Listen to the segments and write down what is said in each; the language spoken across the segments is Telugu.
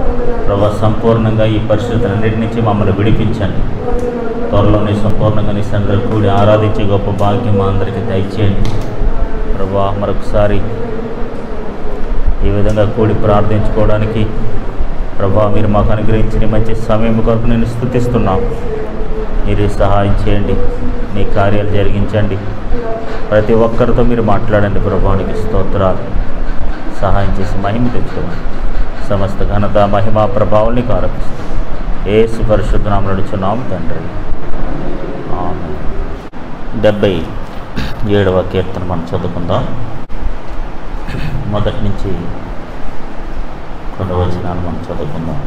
ప్రభా సంపూర్ణంగా ఈ పరిస్థితులన్నిటి నుంచి మమ్మల్ని విడిపించండి త్వరలోనే సంపూర్ణంగా నీ సందరూ కూడి ఆరాధించే గొప్ప భాగ్యం మా అందరికీ దయచేయండి ప్రభా మరొకసారి ఈ విధంగా కూడి ప్రార్థించుకోవడానికి ప్రభా మీరు మాకు అనుగ్రహించిన ఈ మంచి సమయం కొరకు నేను స్థుతిస్తున్నాం మీరే సహాయం చేయండి నీ కార్యాలు జరిగించండి ప్రతి ఒక్కరితో మీరు మాట్లాడండి ప్రభానికి స్తోత్రాలు సహాయం చేసి మహిమ తెచ్చుకోండి సమస్త ఘనత మహిమ ప్రభావాల్ని ఆరోపిస్తాం ఏసు పరిశుద్ధనామ నడుచున్నాం తండ్రి ఆమె డెబ్బై ఏడవ కీర్తన మనం చదువుకుందాం మొదటి నుంచి కొన్ని వచనాలు మనం చదువుకుందాం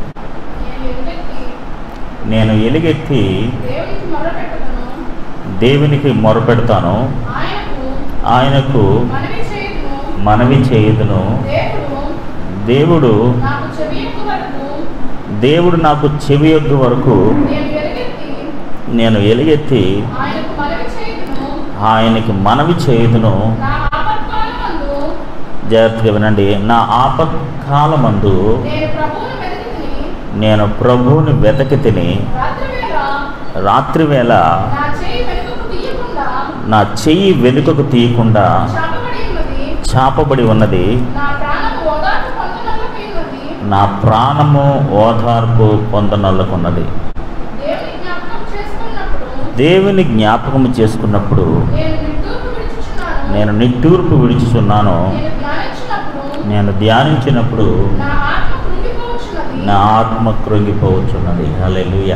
నేను ఎలుగెత్తి నేను ఎలుగెత్తి దేవునికి మొరపెట్టుదును దేవునికి మొరపెడతాను ఆయనకు ఆయనకు మనవి చేయుదును మనవి చేయుదును దేవుడు దేవుడు నాకు చెవియొక్క వరకు దేవుడు నాకు చెవి యొగ్గు వరకు నేను ఎలుగెత్తి నేను ఎలుగెత్తి ఆయనకు మనవి చేయుదును ఆయనకి మనవి చేయుదును నా ఆపత్కాలమందు జాగ్రత్తగా వినండి నా ఆపత్కాలమందు నేను ప్రభువును వెతికితిని నేను ప్రభువుని వెతకి తిని రాత్రివేళ రాత్రివేళ నా చేయి వెనుకకు తీయకుండా నా చెయ్యి వెనుకకు తీయకుండా చాపబడి ఉన్నది చాపబడి ఉన్నది నా ప్రాణము ఓదార్పు పొందనల్లకై ఉన్నది నా ప్రాణము ఓదార్పు పొందనల్లుకున్నది దేవుని జ్ఞాపకం చేసుకున్నప్పుడు దేవుని జ్ఞాపకం చేసుకున్నప్పుడు నేను నిట్టూర్పు విడిచుచున్నాను నేను నిట్టూర్పు విడిచుచున్నాను నేను ధ్యానించినప్పుడు నేను ధ్యానించినప్పుడు నా ఆత్మ కృంగిపోవచ్చున్నది నా ఆత్మ కృంగిపోవచ్చున్నది హల్లెలూయా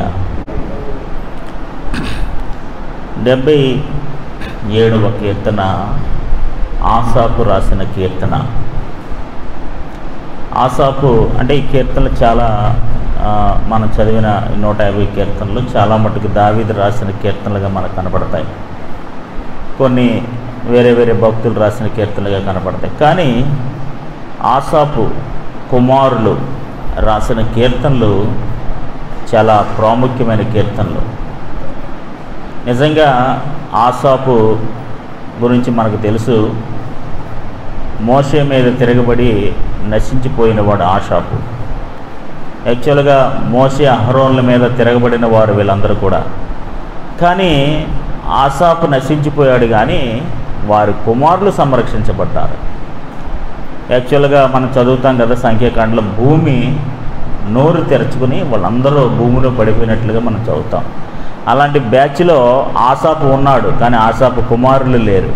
డెబ్బై ఏడవ కీర్తన ఆసాపు రాసిన కీర్తన ఆసాపు అంటే ఈ కీర్తనలు చాలా ఆ, మనం చదివిన నూట యాభై కీర్తనలు చాలా మటుకు దావీదు రాసిన కీర్తనలుగా మనకు కనపడతాయి కొన్ని వేరే వేరే భక్తులు రాసిన కీర్తనలుగా కనపడతాయి కానీ ఆసాపు కుమారులు రాసిన కీర్తనలు చాలా ప్రాముఖ్యమైన కీర్తనలు నిజంగా ఆసాపు గురించి మనకు తెలుసు మోషే మీద తిరగబడి నశించిపోయినవాడు ఆషాపు యాక్చువల్గా మోసే అహరోన్ల మీద తిరగబడిన వారు వీళ్ళందరూ కూడా కానీ ఆసాపు నశించిపోయాడు కానీ వారి కుమారులు సంరక్షించబడ్డారు యాక్చువల్గా మనం చదువుతాం కదా సంఖ్యాకాండలో భూమి నోరు తెరుచుకుని వాళ్ళందరూ భూమిలో పడిపోయినట్లుగా మనం చదువుతాం అలాంటి బ్యాచ్లో ఆసాపు ఉన్నాడు కానీ ఆసాపు కుమారులు లేరు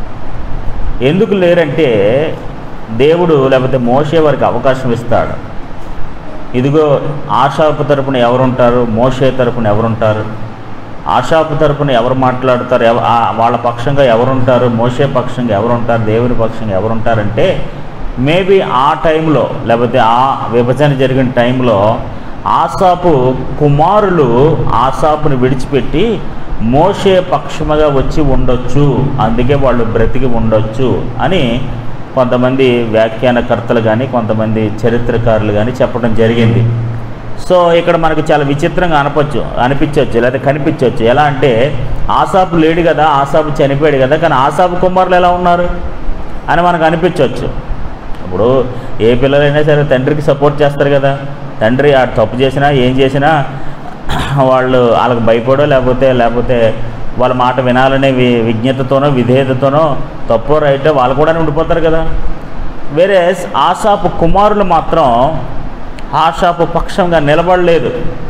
ఎందుకు లేరంటే దేవుడు లేకపోతే మోసే వారికి అవకాశం ఇస్తాడు ఇదిగో ఆశాపు తరపున ఎవరుంటారు మోసే తరపున ఎవరుంటారు ఆశాపు తరపున ఎవరు మాట్లాడతారు ఎవ ఆ- వాళ్ళ పక్షంగా ఎవరుంటారు మోసే పక్షంగా ఎవరుంటారు దేవుని పక్షంగా ఎవరుంటారంటే మేబీ ఆ టైంలో లేకపోతే ఆ విభజన జరిగిన టైంలో ఆసాపు కుమారులు ఆసాపుని విడిచిపెట్టి మోసే పక్షముగా వచ్చి ఉండొచ్చు అందుకే వాళ్ళు బ్రతికి ఉండొచ్చు అని కొంతమంది వ్యాఖ్యానకర్తలు కానీ కొంతమంది చరిత్రకారులు కానీ చెప్పడం జరిగింది సో ఇక్కడ మనకు చాలా విచిత్రంగా అనపచ్చు అనిపించవచ్చు లేదా కనిపించవచ్చు ఎలా అంటే ఆసాపు లేడు కదా ఆసాపు చనిపోయాడు కదా కానీ ఆసాపు కుమారులు ఎలా ఉన్నారు అని మనకు అనిపించవచ్చు ఇప్పుడు ఏ పిల్లలైనా సరే తండ్రికి సపోర్ట్ చేస్తారు కదా తండ్రి ఆడు తప్పు చేసినా ఏం చేసినా వాళ్ళు వాళ్ళకి భయపడో లేకపోతే లేకపోతే వాళ్ళ మాట వినాలనే వి విజ్ఞతతోనో విధేయతతోనో తప్పో రైటో వాళ్ళు కూడా ఉండిపోతారు కదా వేరే ఆశాపు కుమారులు మాత్రం ఆశాపు పక్షంగా నిలబడలేదు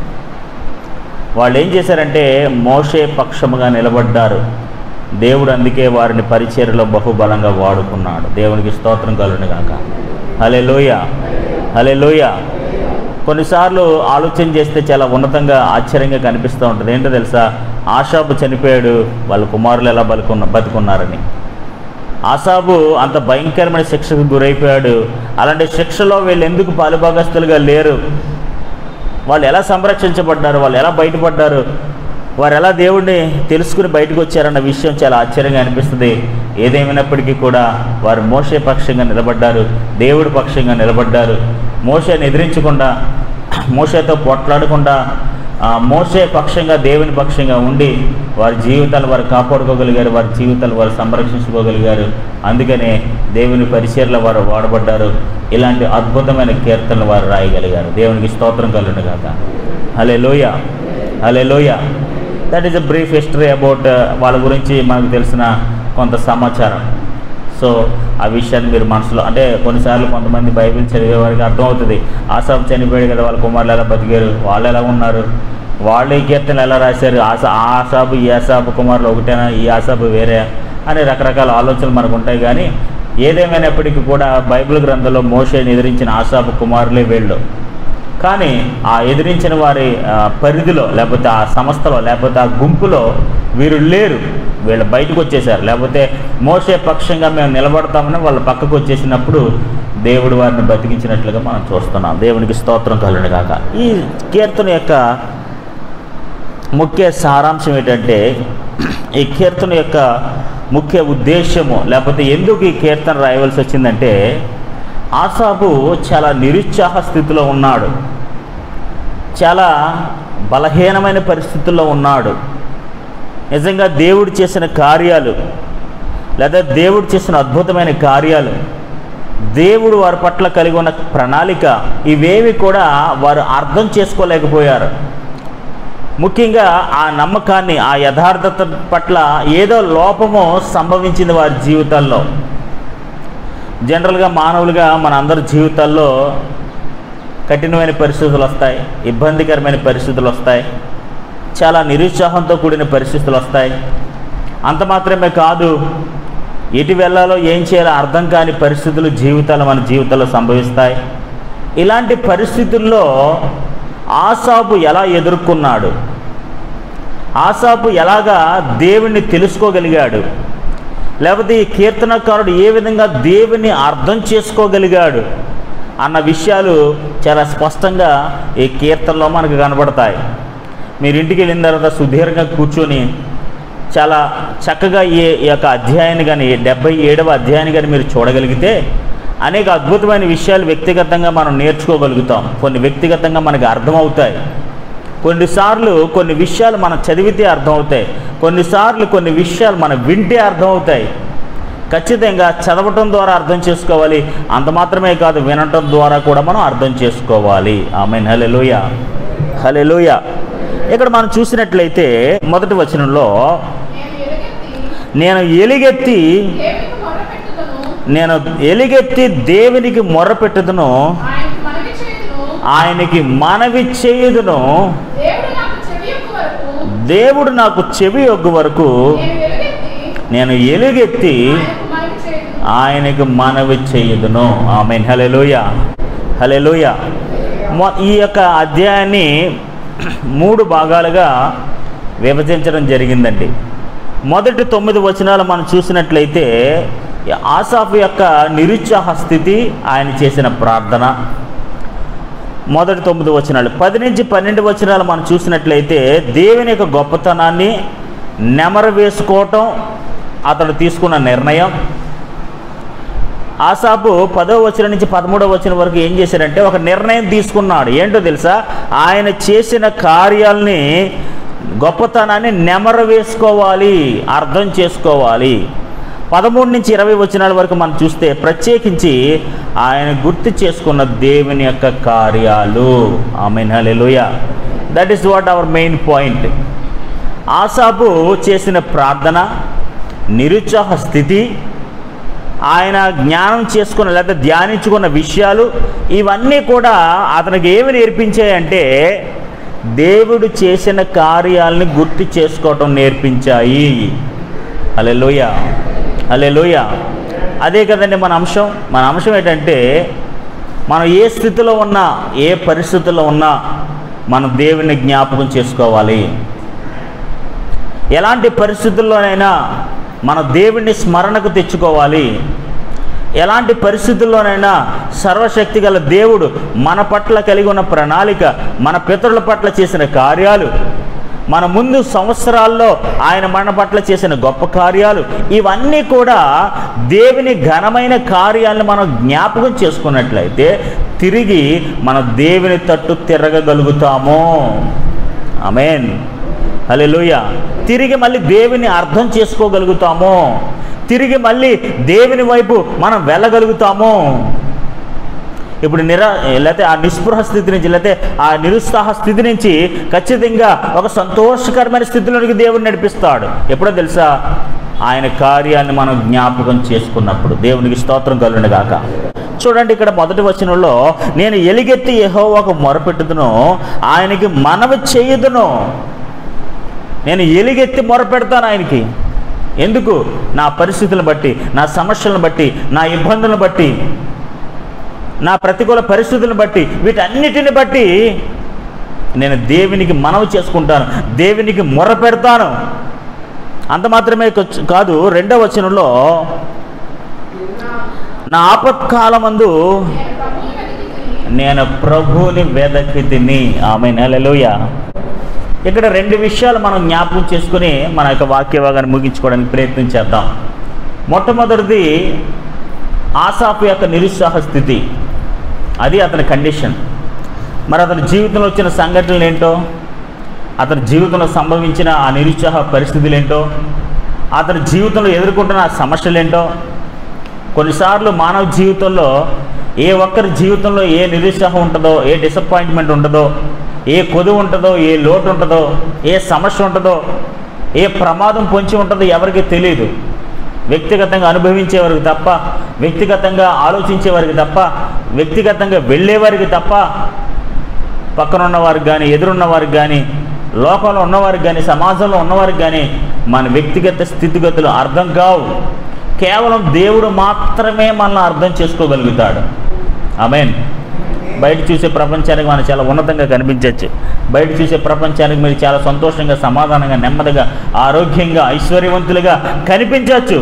వాళ్ళు ఏం చేశారంటే మోషే పక్షముగా నిలబడ్డారు దేవుడు అందుకే వారిని పరిచర్యలో బహుబలంగా వాడుకున్నాడు దేవునికి స్తోత్రం కలుగును గాక హలే లోయ హలే లోయ కొన్నిసార్లు ఆలోచన చేస్తే చాలా ఉన్నతంగా ఆశ్చర్యంగా కనిపిస్తూ ఉంటుంది ఏంటో తెలుసా ఆశాబు చనిపోయాడు వాళ్ళ కుమారులు ఎలా బతుకున్న బతుకున్నారని ఆసాబు అంత భయంకరమైన శిక్షకు గురైపోయాడు అలాంటి శిక్షలో వీళ్ళు ఎందుకు పాలుభాగస్తులుగా లేరు వాళ్ళు ఎలా సంరక్షించబడ్డారు వాళ్ళు ఎలా బయటపడ్డారు వారు ఎలా దేవుడిని తెలుసుకుని బయటకు వచ్చారన్న విషయం చాలా ఆశ్చర్యంగా అనిపిస్తుంది ఏదేమైనప్పటికీ కూడా వారు మోసే పక్షంగా నిలబడ్డారు దేవుడి పక్షంగా నిలబడ్డారు మోసేని ఎదిరించకుండా మోసేతో పోట్లాడకుండా ఆ, మోసే పక్షంగా దేవుని పక్షంగా ఉండి వారి జీవితాలు వారు కాపాడుకోగలిగారు వారి జీవితాలు వారు సంరక్షించుకోగలిగారు అందుకనే దేవుని పరిచయలో వారు వాడబడ్డారు ఇలాంటి అద్భుతమైన కీర్తనలు వారు రాయగలిగారు దేవునికి స్తోత్రం కలుగును కాక హలే లోయ హలే లోయ that is a brief history about వాళ్ళ గురించి మనకు తెలిసిన కొంత సమాచారం సో ఆ విషయాన్ని మీరు మనసులో అంటే కొన్నిసార్లు కొంతమంది బైబిల్ చదివే వారికి అర్థమవుతుంది ఆసాబ్ చనిపోయాడు కదా వాళ్ళ కుమారులు ఎలా బతికారు వాళ్ళు ఎలా ఉన్నారు వాళ్ళు ఈ కీర్తనలు ఎలా రాశారు ఆసా ఆ ఆసాబు ఈ ఆసాబు కుమారులు ఒకటేనా ఈ ఆసాబు వేరే అని రకరకాల ఆలోచనలు మనకు ఉంటాయి కానీ ఏదేమైనప్పటికీ కూడా బైబిల్ గ్రంథంలో మోషేని ఎదిరించిన ఆసాబు కుమారులే వీళ్ళు కానీ ఆ ఎదిరించిన వారి ఆ, పరిధిలో లేకపోతే ఆ సంస్థలో లేకపోతే ఆ గుంపులో వీరు లేరు వీళ్ళు బయటకు వచ్చేసారు లేకపోతే మోసే పక్షంగా మేము నిలబడతామని వాళ్ళు పక్కకు వచ్చేసినప్పుడు దేవుడు వారిని బతికించినట్లుగా మనం చూస్తున్నాం దేవునికి స్తోత్రం కలుగును కాక ఈ కీర్తన యొక్క ముఖ్య సారాంశం ఏంటంటే ఈ కీర్తన యొక్క ముఖ్య ఉద్దేశము లేకపోతే ఎందుకు ఈ కీర్తన రాయవలసి వచ్చిందంటే ఆసాబు చాలా నిరుత్సాహ స్థితిలో ఉన్నాడు చాలా బలహీనమైన పరిస్థితుల్లో ఉన్నాడు నిజంగా దేవుడు చేసిన కార్యాలు లేదా దేవుడు చేసిన అద్భుతమైన కార్యాలు దేవుడు వారి పట్ల కలిగి ఉన్న ప్రణాళిక ఇవేవి కూడా వారు అర్థం చేసుకోలేకపోయారు ముఖ్యంగా ఆ నమ్మకాన్ని ఆ యథార్థత పట్ల ఏదో లోపము సంభవించింది వారి జీవితాల్లో జనరల్గా మానవులుగా మన అందరి జీవితాల్లో కఠినమైన పరిస్థితులు వస్తాయి ఇబ్బందికరమైన పరిస్థితులు వస్తాయి చాలా నిరుత్సాహంతో కూడిన పరిస్థితులు వస్తాయి అంత మాత్రమే కాదు ఎటు వెళ్ళాలో ఏం చేయాలో అర్థం కాని పరిస్థితులు జీవితాలు మన జీవితాల్లో సంభవిస్తాయి ఇలాంటి పరిస్థితుల్లో ఆసాపు ఎలా ఎదుర్కొన్నాడు ఆసాపు ఎలాగా దేవుణ్ణి తెలుసుకోగలిగాడు లేకపోతే ఈ కీర్తనకారుడు ఏ విధంగా దేవుని అర్థం చేసుకోగలిగాడు అన్న విషయాలు చాలా స్పష్టంగా ఈ కీర్తనలో మనకు కనబడతాయి మీరు ఇంటికి వెళ్ళిన తర్వాత సుదీర్ఘంగా కూర్చొని చాలా చక్కగా ఈ ఈ యొక్క అధ్యాయాన్ని కానీ డెబ్బై ఏడవ అధ్యాయాన్ని కానీ మీరు చూడగలిగితే అనేక అద్భుతమైన విషయాలు వ్యక్తిగతంగా మనం నేర్చుకోగలుగుతాం కొన్ని వ్యక్తిగతంగా మనకు అర్థమవుతాయి కొన్నిసార్లు కొన్ని విషయాలు మనం చదివితే అర్థమవుతాయి కొన్నిసార్లు కొన్ని విషయాలు మనం వింటే అర్థమవుతాయి ఖచ్చితంగా చదవటం ద్వారా అర్థం చేసుకోవాలి అంత మాత్రమే కాదు వినటం ద్వారా కూడా మనం అర్థం చేసుకోవాలి ఆమె హలెలోయ హలెలోయ ఇక్కడ మనం చూసినట్లయితే మొదటి వచనంలో నేను ఎలుగెత్తి నేను ఎలుగెత్తి దేవునికి మొరపెట్టుదను నేను ఎలుగెత్తి దేవునికి మొర్రపెట్టుదును ఆయనకి మనవి చేయుదును ఆయనకి మనవి చేయుదును దేవుడు నాకు చెవి యొక్క వరకు దేవుడు నాకు చెవి ఒగ్గు వరకు నేను ఎలుగెత్తి నేను ఎలుగెత్తి ఆయనకు మనవి చేయుదును ఆయనకు మనవి చేయుదును ఆమె హలెలోయ హలెలోయ మొ- ఈ యొక్క అధ్యాయాన్ని మూడు భాగాలుగా విభజించడం జరిగిందండి మొదటి తొమ్మిది వచనాలు మనం చూసినట్లయితే ఆసాఫ్ యొక్క నిరుత్సాహ స్థితి ఆయన చేసిన ప్రార్థన మొదటి తొమ్మిది వచనాలు పది నుంచి పన్నెండు వచనాలు మనం చూసినట్లయితే దేవుని యొక్క గొప్పతనాన్ని నెమరు వేసుకోవటం అతడు తీసుకున్న నిర్ణయం ఆసాపు పదో వచనం నుంచి పదమూడవ వచనం వరకు ఏం చేశాడంటే ఒక నిర్ణయం తీసుకున్నాడు ఏంటో తెలుసా ఆయన చేసిన కార్యాలని గొప్పతనాన్ని నెమరు వేసుకోవాలి అర్థం చేసుకోవాలి పదమూడు నుంచి ఇరవై వచనాల వరకు మనం చూస్తే ప్రత్యేకించి ఆయన గుర్తు చేసుకున్న దేవుని యొక్క కార్యాలు ఆమె హల్లెలూయ that is what our main point ఆసాపు చేసిన ప్రార్థన నిరుత్సాహ స్థితి ఆయన జ్ఞానం చేసుకున్న లేదా ధ్యానించుకున్న విషయాలు ఇవన్నీ కూడా అతనికి ఏమి నేర్పించాయంటే దేవుడు చేసిన కార్యాలని గుర్తు చేసుకోవటం నేర్పించాయి అలే లోయ అలే లోయ అదే కదండి మన అంశం మన అంశం ఏంటంటే మనం ఏ స్థితిలో ఉన్నా ఏ పరిస్థితుల్లో ఉన్నా మనం దేవుని జ్ఞాపకం చేసుకోవాలి ఎలాంటి పరిస్థితుల్లోనైనా మన దేవుణ్ణి స్మరణకు తెచ్చుకోవాలి ఎలాంటి పరిస్థితుల్లోనైనా సర్వశక్తి గల దేవుడు మన పట్ల కలిగి ఉన్న ప్రణాళిక మన పితరుల పట్ల చేసిన కార్యాలు మన ముందు సంవత్సరాల్లో ఆయన మన పట్ల చేసిన గొప్ప కార్యాలు ఇవన్నీ కూడా దేవుని ఘనమైన కార్యాలను మనం జ్ఞాపకం చేసుకున్నట్లయితే తిరిగి మన దేవుని తట్టు తిరగగలుగుతాము ఆమెన్ హల్లెలూయా తిరిగి మళ్ళీ దేవుని అర్థం చేసుకోగలుగుతాము తిరిగి మళ్ళీ దేవుని వైపు మనం వెళ్ళగలుగుతాము ఇప్పుడు నిరా లేకపోతే ఆ నిస్పృహ స్థితి నుంచి లేకపోతే ఆ నిరుత్సాహ స్థితి నుంచి ఖచ్చితంగా ఒక సంతోషకరమైన స్థితిలోనికి దేవుడు నడిపిస్తాడు ఎప్పుడో తెలుసా ఆయన కార్యాన్ని మనం జ్ఞాపకం చేసుకున్నప్పుడు దేవునికి స్తోత్రం కలుగును గాక చూడండి ఇక్కడ మొదటి వచనంలో నేను ఎలిగెత్తి యెహోవాకు మొరపెట్టుదును ఆయనకి మనవి చేయుదును నేను ఎలిగెత్తి మొరపెడతాను ఆయనకి ఎందుకు నా పరిస్థితులను బట్టి నా సమస్యలను బట్టి నా ఇబ్బందులను బట్టి నా ప్రతికూల పరిస్థితులను బట్టి వీటన్నిటిని బట్టి నేను దేవునికి మనవి చేసుకుంటాను దేవునికి మొర పెడతాను అంత మాత్రమే కొచ్- కాదు రెండవ వచనంలో నా ఆపత్కాలమందు నేను ప్రభువుని వెతికి నేను ప్రభువుని వెదకి తిని ఆమె నెలలోయ ఇక్కడ రెండు విషయాలు మనం జ్ఞాపకం చేసుకుని మన యొక్క వాక్య భాగాన్ని ముగించుకోవడానికి ప్రయత్నం చేద్దాం మొట్టమొదటిది ఆసాపు యొక్క నిరుత్సాహ స్థితి అది అతని కండిషన్ మరి అతని జీవితంలో వచ్చిన సంఘటనలు ఏంటో అతని జీవితంలో సంభవించిన ఆ నిరుత్సాహ పరిస్థితులు ఏంటో అతని జీవితంలో ఎదుర్కొంటున్న ఆ సమస్యలు ఏంటో కొన్నిసార్లు మానవ జీవితంలో ఏ ఒక్కరి జీవితంలో ఏ నిరుత్సాహం ఉంటుందో ఏ డిసప్పాయింట్మెంట్ ఉంటుందో ఏ కొదువు ఉంటుందో ఏ లోటు ఉంటుందో ఏ సమస్య ఉంటుందో ఏ ప్రమాదం పొంచి ఉంటుందో ఎవరికి తెలియదు వ్యక్తిగతంగా అనుభవించేవారికి తప్ప వ్యక్తిగతంగా ఆలోచించేవారికి తప్ప వ్యక్తిగతంగా వెళ్ళేవారికి తప్ప పక్కన ఉన్నవారికి కానీ ఎదురున్న వారికి కానీ లోకంలో ఉన్నవారికి కానీ సమాజంలో ఉన్నవారికి కానీ మన వ్యక్తిగత స్థితిగతులు అర్థం కావు కేవలం దేవుడు మాత్రమే మనల్ని అర్థం చేసుకోగలుగుతాడు ఆమెన్ బయట చూసే ప్రపంచానికి మనం చాలా ఉన్నతంగా కనిపించవచ్చు బయట చూసే ప్రపంచానికి మీరు చాలా సంతోషంగా సమాధానంగా నెమ్మదిగా ఆరోగ్యంగా ఐశ్వర్యవంతులుగా కనిపించవచ్చు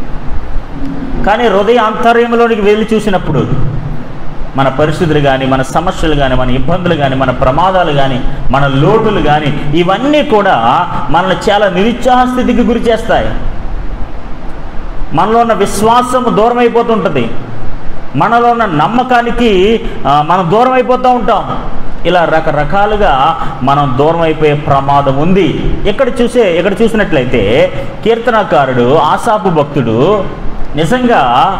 కానీ హృదయ అంతర్యంలోనికి వెళ్ళి చూసినప్పుడు మన పరిస్థితులు కానీ మన సమస్యలు కానీ మన ఇబ్బందులు కానీ మన ప్రమాదాలు కానీ మన లోటులు కానీ ఇవన్నీ కూడా మనల్ని చాలా నిరుత్సాహ స్థితికి గురి చేస్తాయి మనలో ఉన్న విశ్వాసం దూరం అయిపోతుంటుంది మనలో ఉన్న నమ్మకానికి ఆ, మనం దూరం అయిపోతూ ఉంటాం ఇలా రకరకాలుగా మనం దూరం అయిపోయే ప్రమాదం ఉంది ఇక్కడ చూసే ఇక్కడ చూసినట్లయితే కీర్తనకారుడు ఆశాపు భక్తుడు నిజంగా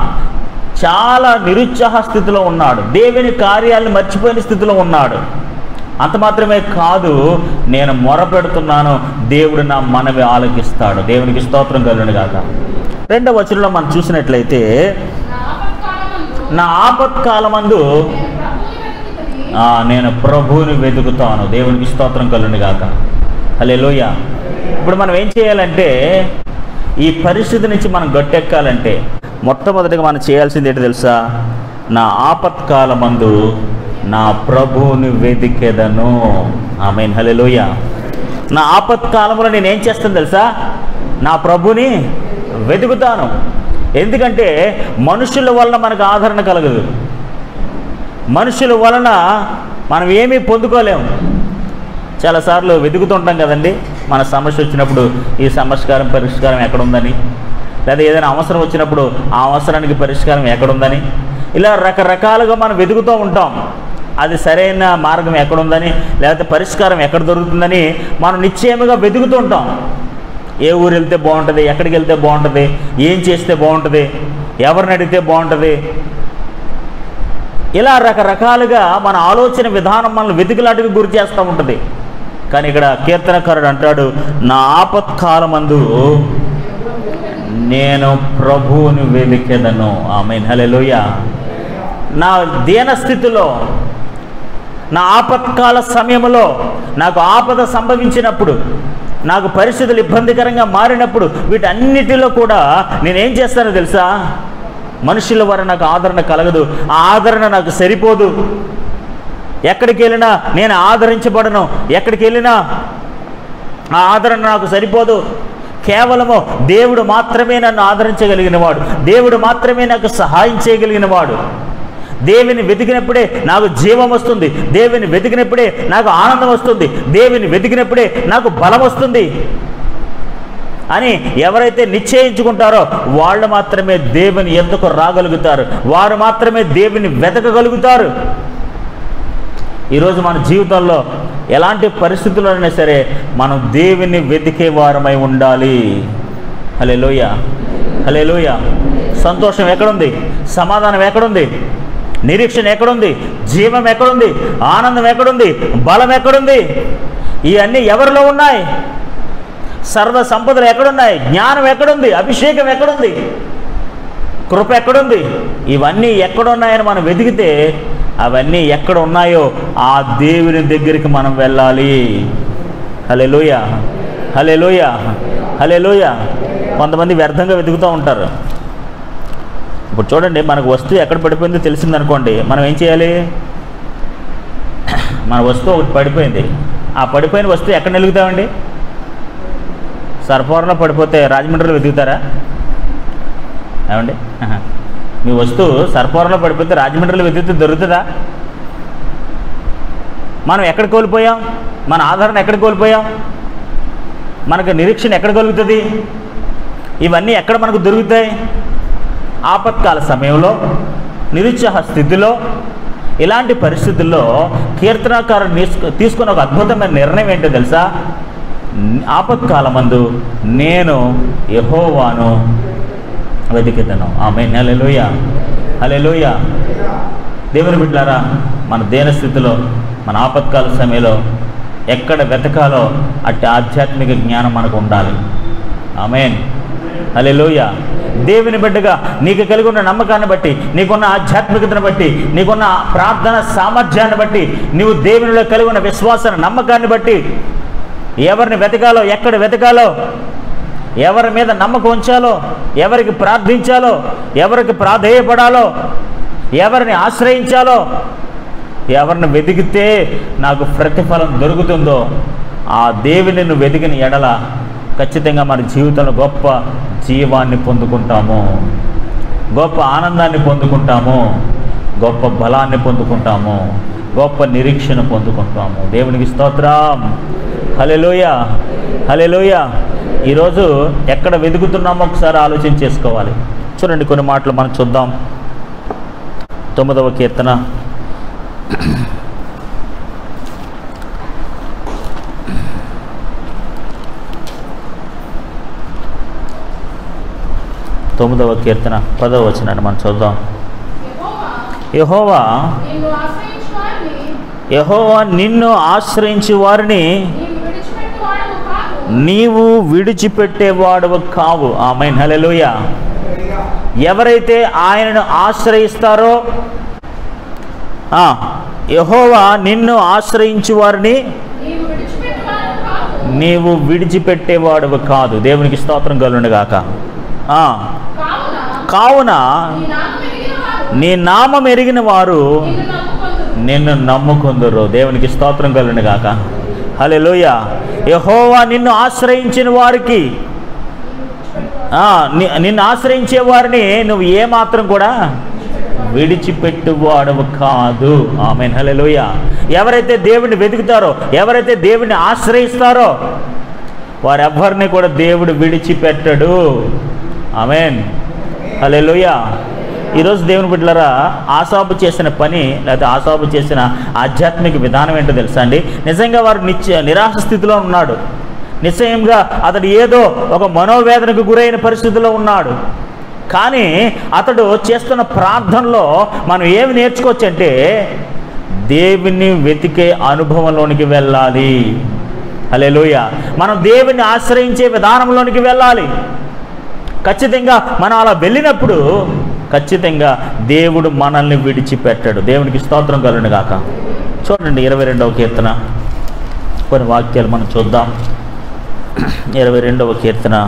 చాలా నిరుత్సాహ స్థితిలో ఉన్నాడు దేవుని కార్యాలను మర్చిపోయిన స్థితిలో ఉన్నాడు అంత మాత్రమే కాదు నేను మొరపెడుతున్నాను దేవుడు నా మనవి ఆలకిస్తాడు దేవునికి స్తోత్రం కలుగును గాక రెండవ వచనంలో మనం చూసినట్లయితే నా ఆపత్కాలమందు నా ఆపత్కాలమందు నేను ప్రభువుని ఆ, నేను ప్రభువుని వెతికి వెతుకుతాను దేవునికి స్తోత్రం కలుగును గాక హలే ఇప్పుడు మనం ఏం చేయాలంటే ఈ పరిస్థితి నుంచి మనం గట్టెక్కాలంటే మొట్టమొదటిగా మనం చేయాల్సింది ఏంటో తెలుసా నా ఆపత్కాలమందు నా ప్రభువుని వెతికెదను ఆమె హలెలోయ నా ఆపత్కాలంలో నేను ఏం చేస్తాను తెలుసా నా ప్రభుని వెతుకుతాను ఎందుకంటే మనుషుల వలన మనకు ఆదరణ కలగదు మనుషుల వలన మనం ఏమీ పొందుకోలేము చాలాసార్లు వెతుకుతుంటాం కదండి మన సమస్య వచ్చినప్పుడు ఈ సమస్కారం పరిష్కారం ఎక్కడుందని లేదా ఏదైనా అవసరం వచ్చినప్పుడు ఆ అవసరానికి పరిష్కారం ఎక్కడుందని ఇలా రకరకాలుగా మనం వెతుకుతూ ఉంటాం అది సరైన మార్గం ఎక్కడుందని లేకపోతే పరిష్కారం ఎక్కడ దొరుకుతుందని మనం నిశ్చయముగా వెతుకుతూ ఉంటాం ఏ ఊరు వెళ్తే బాగుంటుంది ఎక్కడికి వెళ్తే బాగుంటుంది ఏం చేస్తే బాగుంటుంది ఎవరిని అడిగితే బాగుంటుంది ఇలా రకరకాలుగా మన ఆలోచన విధానం మనల్ని వెతుకులాటకు గురి చేస్తూ ఉంటుంది కానీ ఇక్కడ కీర్తనకారుడు అంటాడు నా ఆపత్కాలమందు నేను ప్రభువుని వెతికెదను ఆమె హలెలోయ నా దీన స్థితిలో నా ఆపత్కాల సమయంలో నాకు ఆపద సంభవించినప్పుడు నాకు పరిస్థితులు ఇబ్బందికరంగా మారినప్పుడు వీటన్నిటిలో కూడా నేనేం చేస్తానో తెలుసా మనుషుల వారు నాకు ఆదరణ కలగదు ఆ ఆదరణ నాకు సరిపోదు ఎక్కడికి వెళ్ళినా నేను ఆదరించబడను ఎక్కడికి వెళ్ళినా ఆ ఆదరణ నాకు సరిపోదు కేవలము దేవుడు మాత్రమే నన్ను ఆదరించగలిగిన వాడు దేవుడు మాత్రమే నాకు సహాయం చేయగలిగిన వాడు దేవుని వెతికినప్పుడే నాకు జీవం వస్తుంది దేవుని వెతికినప్పుడే నాకు ఆనందం వస్తుంది దేవుని వెతికినప్పుడే నాకు బలం వస్తుంది అని ఎవరైతే నిశ్చయించుకుంటారో వాళ్ళు మాత్రమే దేవుని ఎందుకు రాగలుగుతారు వారు మాత్రమే దేవుని వెతకగలుగుతారు ఈరోజు మన జీవితంలో ఎలాంటి పరిస్థితుల్లోనైనా సరే మనం దేవుని వెతికే వారమై ఉండాలి హలే లోయ హలే లోయ సంతోషం ఎక్కడుంది సమాధానం ఎక్కడుంది నిరీక్షణ ఎక్కడుంది జీవం ఎక్కడుంది ఆనందం ఎక్కడుంది బలం ఎక్కడుంది ఇవన్నీ ఎవరిలో ఉన్నాయి సర్వ సంపదలు ఎక్కడున్నాయి జ్ఞానం ఎక్కడుంది అభిషేకం ఎక్కడుంది కృప ఎక్కడుంది ఇవన్నీ ఎక్కడున్నాయని మనం వెతికితే అవన్నీ ఎక్కడ ఉన్నాయో ఆ దేవుని దగ్గరికి మనం వెళ్ళాలి హలే లోయ హలే లోయ హలే లోయ కొంతమంది వ్యర్థంగా వెతుకుతూ ఉంటారు ఇప్పుడు చూడండి మనకు వస్తువు ఎక్కడ పడిపోయిందో తెలిసిందనుకోండి మనం ఏం చేయాలి మన వస్తువు ఒకటి పడిపోయింది ఆ పడిపోయిన వస్తువు ఎక్కడ నిలుగుతామండి సర్పవరంలో పడిపోతే రాజమండ్రిలో వెతుకుతారా ఏమండి ఆహా. మీ వస్తువు సర్పవరంలో పడిపోతే రాజమండ్రిలో వెతికితే దొరుకుతుందా మనం ఎక్కడ కోల్పోయాం మన ఆధారణ ఎక్కడ కోల్పోయాం మనకు నిరీక్షణ ఎక్కడ కలుగుతుంది ఇవన్నీ ఎక్కడ మనకు దొరుకుతాయి ఆపత్కాల సమయంలో నిరుత్సాహ స్థితిలో ఇలాంటి పరిస్థితుల్లో కీర్తనాకారుడు తీసుకు తీసుకున్న ఒక అద్భుతమైన నిర్ణయం ఏంటో తెలుసా ఆపత్కాలమందు నేను యహోవాను వెతికితను ఆమె హలెలుయ హలెలుయ దేవుని బిడ్డారా మన దేన స్థితిలో మన ఆపత్కాల సమయంలో ఎక్కడ వెతకాలో అట్టి ఆధ్యాత్మిక జ్ఞానం మనకు ఉండాలి ఆమెన్ హలెలుయ దేవుని బిడ్డగా నీకు కలిగి ఉన్న నమ్మకాన్ని బట్టి నీకున్న ఆధ్యాత్మికతను బట్టి నీకున్న ప్రార్థన సామర్థ్యాన్ని బట్టి నీవు దేవునిలో కలిగి ఉన్న విశ్వాసాన్ని నమ్మకాన్ని బట్టి ఎవరిని వెతకాలో ఎక్కడ వెతకాలో ఎవరి మీద నమ్మకం ఉంచాలో ఎవరికి ప్రార్థించాలో ఎవరికి ప్రాధేయపడాలో ఎవరిని ఆశ్రయించాలో ఎవరిని వెతికితే నాకు ప్రతిఫలం దొరుకుతుందో ఆ దేవుని నువ్వు వెతికిన ఎడల ఖచ్చితంగా మన జీవితంలో గొప్ప జీవాన్ని పొందుకుంటాము గొప్ప ఆనందాన్ని పొందుకుంటాము గొప్ప బలాన్ని పొందుకుంటాము గొప్ప నిరీక్షణ పొందుకుంటాము దేవునికి స్తోత్రం హలెలోయ హలెలోయ ఈరోజు ఎక్కడ వెతుకుతున్నామో ఒకసారి ఆలోచన చేసుకోవాలి చూడండి కొన్ని మాటలు మనం చూద్దాం తొమ్మిదవ కీర్తన తొమ్మిదవ కీర్తన పదవ వచనాన్ని మనం చూద్దాం యెహోవా యహోవా నిన్ను ఆశ్రయించు వారిని యహోవా నిన్ను ఆశ్రయించి వారిని నీవు విడిచిపెట్టువాడవు కాదు నీవు విడిచిపెట్టేవాడవు కావు ఆమె హలెలుయ ఎవరైతే ఆయనను ఆశ్రయిస్తారో ఆ, యెహోవా నిన్ను ఆశ్రయించి వారిని నీవు విడిచిపెట్టువాడవు కాదు నీవు విడిచిపెట్టేవాడవు కాదు దేవునికి స్తోత్రం కలుండగాక ఆ, కావున కావున నీ నామం ఎరిగిన వారు నీ నామం ఎరిగిన వారు నిన్ను నమ్ముకొందురు నిన్ను నమ్ముకుందరు దేవునికి స్తోత్రం కలుగునుగాక హల్లెలూయా యహోవా నిన్ను ఆశ్రయించిన వారికి ఆ, ని- నిన్ను ఆశ్రయించే వారిని నువ్వు ఏమాత్రం కూడా విడిచిపెట్టువాడవు కాదు ఆమె హల్లెలూయ ఎవరైతే దేవుడిని వెతుకుతారో ఎవరైతే దేవుడిని ఆశ్రయిస్తారో వారెవ్వరిని కూడా దేవుడు విడిచిపెట్టడు ఆమెన్ హల్లెలూయా ఈరోజు దేవుని బిడ్డలారా ఆసాబు చేసిన పని లేకపోతే ఆసాబు చేసిన ఆధ్యాత్మిక విధానం ఏంటో తెలుసా అండి నిజంగా వారు నిత్య నిరాశ స్థితిలో ఉన్నాడు నిశ్చయంగా అతడు ఏదో ఒక మనోవేదనకు గురైన పరిస్థితిలో ఉన్నాడు కానీ అతడు చేస్తున్న ప్రార్థనలో మనం ఏమి నేర్చుకోవచ్చు అంటే దేవుని వెతికే అనుభవంలోనికి వెళ్ళాలి హల్లెలూయా మనం దేవుని ఆశ్రయించే విధానంలోనికి వెళ్ళాలి ఖచ్చితంగా మనం అలా వెళ్ళినప్పుడు ఖచ్చితంగా దేవుడు మనల్ని విడిచిపెట్టాడు దేవునికి స్తోత్రం కలుగును గాక చూడండి ఇరవై రెండవ కీర్తన కొన్ని వాక్యాలు మనం చూద్దాం ఇరవై రెండవ కీర్తన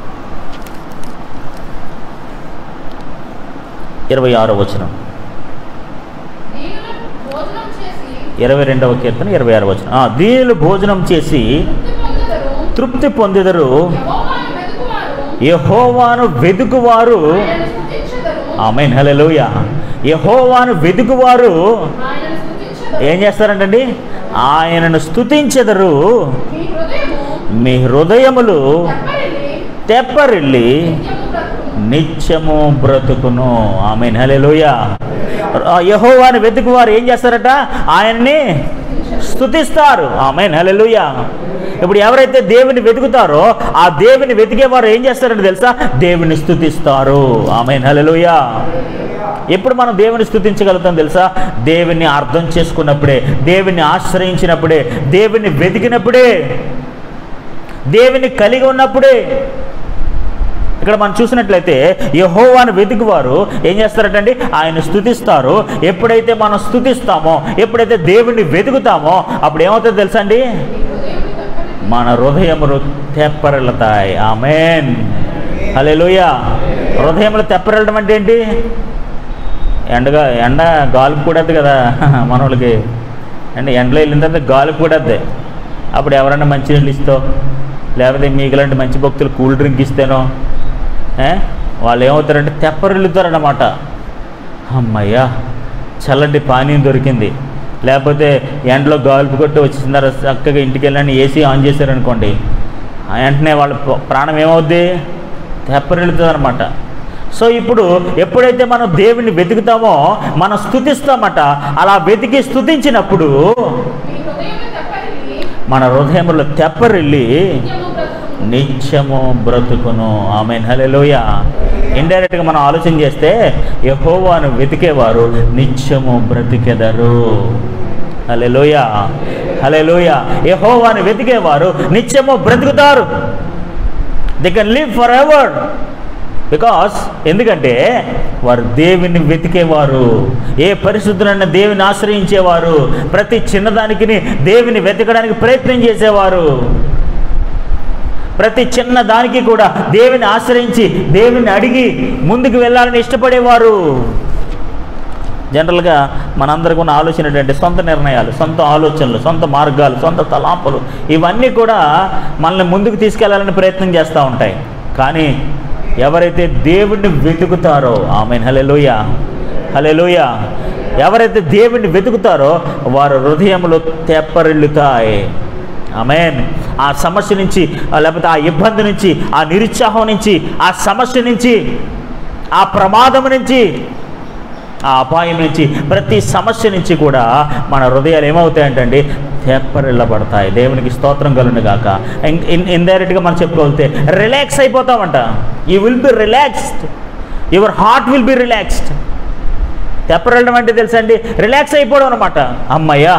ఇరవై ఆరో వచనం దీనులు భోజనం చేసి ఇరవై రెండవ కీర్తన ఇరవై ఆరో వచనం ఆ, దీనులు భోజనం చేసి తృప్తి తృప్తి పొందుదరు పొందిదరు యెహోవాను వెతుకువారు యహోవాను వెదుకువారు ఆయనను స్తుతించెదరు ఆమెన్ హల్లెలూయ యహోవాను వెదుకువారు ఆయనను స్తుతించెదరు ఏం చేస్తారంటండి ఆయనను స్తుతించెదరు మీ హృదయము మీ హృదయములు తెప్పరిల్లి తెప్పరిల్లి నిత్యము బ్రతుకును నిత్యము బ్రతుకును ఆమె హల్లెలూయ యహోవాను వెతుకువారు ఏం చేస్తారట ఆయన్ని స్తుతిస్తారు ఆమె హల్లెలూయ ఇప్పుడు ఎవరైతే దేవుని వెతుకుతారో ఆ దేవుని వెతికేవారు ఏం చేస్తారంటే తెలుసా దేవుని స్తుతిస్తారు ఆమె హల్లెలూయ ఎప్పుడు మనం దేవుని స్థుతించగలుగుతాం తెలుసా దేవుని అర్థం చేసుకున్నప్పుడే దేవుని ఆశ్రయించినప్పుడే దేవుని వెతికినప్పుడే దేవుని కలిగి ఉన్నప్పుడే ఇక్కడ మనం చూసినట్లయితే యహోవాను వెతికివారు ఏం చేస్తారటండి ఆయన స్థుతిస్తారు ఎప్పుడైతే మనం స్థుతిస్తామో ఎప్పుడైతే దేవుణ్ణి వెతుకుతామో అప్పుడు ఏమవుతుందో తెలుసా అండి నీ హృదయమును తప్పని మన హృదయములు తెప్పరిల్లుతాయి ఆమెన్ హల్లెలూయ హృదయములు తెప్పరిల్లడం అంటే ఏంటి ఎండగా ఎండ గాలికి కూడద్దు కదా మనోళ్ళకి అండ్ ఎండలో వెళ్ళిన తర్వాత గాలికి కూడద్ది అప్పుడు ఎవరైనా మంచి నీళ్ళు ఇస్తావు లేకపోతే మీకు ఇలాంటి మంచి భక్తులు కూల్ డ్రింక్ ఇస్తేనో ఏ? వాళ్ళు ఏమవుతారంటే తెప్పరిల్లుతారన్నమాట అమ్మయ్యా చల్లటి పానీయం దొరికింది లేకపోతే ఎండలో గాలుపు కొట్టి వచ్చిన చక్కగా ఇంటికి వెళ్ళని ఏసీ ఆన్ చేశారనుకోండి ఆ వెంటనే వాళ్ళ ప్ర- ప్రాణం ఏమవుద్ది తెప్పరిల్లుతుంది అనమాట సో ఇప్పుడు ఎప్పుడైతే మనం దేవుణ్ణి వెతుకుతామో మనం స్థుతిస్తామట అలా వెతికి స్థుతించినప్పుడు నీ హృదయమును తప్పని మన హృదయంలో తెప్పరిల్లి నిత్యము బ్రతుకును నిత్యము బ్రతుకును ఆమె హలెలోయ ఇండైరెక్ట్గా మనం ఆలోచన చేస్తే యహోవాను వెతికేవారు నిత్యము బ్రతికెదరు హలెలోయ హలెలోయ యహోవాను వెతికేవారు నిత్యము బ్రతుకుతారు they can live for ever because ఎందుకంటే వారు దేవుని వెతికేవారు ఏ పరిశుద్ధులైన దేవుని ఆశ్రయించేవారు ప్రతి చిన్నదానికి దేవుని వెతకడానికి ప్రయత్నం చేసేవారు ప్రతి చిన్న దానికి కూడా దేవుని ఆశ్రయించి దేవుని అడిగి ముందుకు వెళ్ళాలని ఇష్టపడేవారు జనరల్గా మనందరికి ఉన్న ఆలోచన ఏంటంటే సొంత నిర్ణయాలు సొంత ఆలోచనలు సొంత మార్గాలు సొంత తలాంపులు ఇవన్నీ కూడా మనల్ని ముందుకు తీసుకెళ్లాలని ప్రయత్నం చేస్తూ ఉంటాయి కానీ ఎవరైతే దేవుణ్ణి వెతుకుతారో ఆమె హలెలుయ హలెలుయ ఎవరైతే దేవుణ్ణి వెతుకుతారో వారు హృదయంలో తెప్పరిల్లుతాయి ఆమెన్ ఆ సమస్య నుంచి ఆ లేకపోతే ఆ ఇబ్బంది నుంచి ఆ నిరుత్సాహం నుంచి ఆ సమస్య నుంచి ఆ ప్రమాదం నుంచి ఆ అపాయం నుంచి ప్రతి సమస్య నుంచి కూడా మన హృదయాలు ఏమవుతాయంటండి తెప్పరిల్లబడతాయి దేవునికి స్తోత్రం కలుండి కాక ఇండైరెక్ట్గా మనం చెప్పుకోగలితే రిలాక్స్ అయిపోతామంట you will be relaxed your heart will be relaxed తెప్పరిల్లడం అంటే తెలుసా అండి రిలాక్స్ అయిపోవడం అనమాట అమ్మయ్యా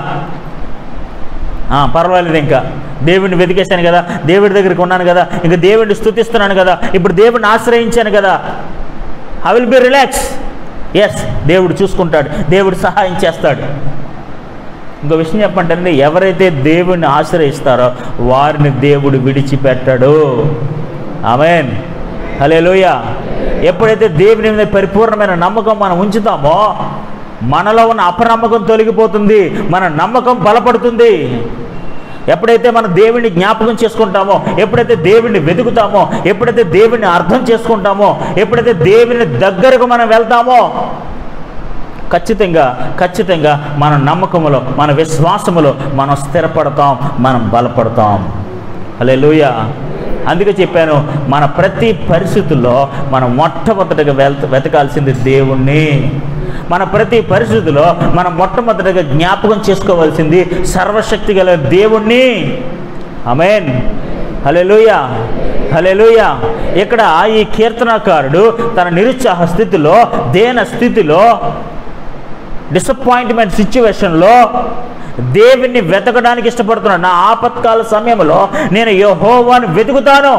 ఆ, పర్వాలేదు ఇంకా దేవుడిని వెతికేశాను కదా దేవుడి దగ్గరికి ఉన్నాను కదా ఇంకా దేవుడిని స్థుతిస్తున్నాను కదా ఇప్పుడు దేవుడిని ఆశ్రయించాను కదా I will be relax yes దేవుడు చూసుకుంటాడు దేవుడు సహాయం చేస్తాడు ఇంకో విషయం చెప్పండి ఎవరైతే దేవుడిని ఆశ్రయిస్తారో వారిని దేవుడు విడిచిపెట్టడు ఆమెన్ హలే ఎప్పుడైతే దేవుని మీద పరిపూర్ణమైన నమ్మకం మనం ఉంచుతామో మనలో ఉన్న అపనమ్మకం తొలగిపోతుంది మన నమ్మకం బలపడుతుంది ఎప్పుడైతే మనం దేవుడిని జ్ఞాపకం చేసుకుంటామో ఎప్పుడైతే దేవుడిని వెతుకుతామో ఎప్పుడైతే దేవుడిని అర్థం చేసుకుంటామో ఎప్పుడైతే దేవుని దగ్గరకు మనం వెళ్తామో ఖచ్చితంగా ఖచ్చితంగా మన నమ్మకములో మన విశ్వాసములో మనం స్థిరపడతాం మనం బలపడతాం హల్లెలూయ అందుకే చెప్పాను మన ప్రతి పరిస్థితుల్లో మనం మొట్టమొదటిగా వెళ్త వెతకాల్సింది దేవుణ్ణి మన ప్రతి పరిస్థితిలో మనం మొట్టమొదటిగా జ్ఞాపకం చేసుకోవాల్సింది సర్వశక్తి గల దేవుణ్ణి అమేన్ హలెలుయ హలెలుయ ఇక్కడ ఈ కీర్తనకారుడు తన నిరుత్సాహ స్థితిలో దేన స్థితిలో డిసప్పాయింట్మెంట్ సిచ్యువేషన్లో దేవుణ్ణి వెతకడానికి ఇష్టపడుతున్నాను నా ఆపత్కాల సమయంలో నేను యహోవాను వెతుకుతాను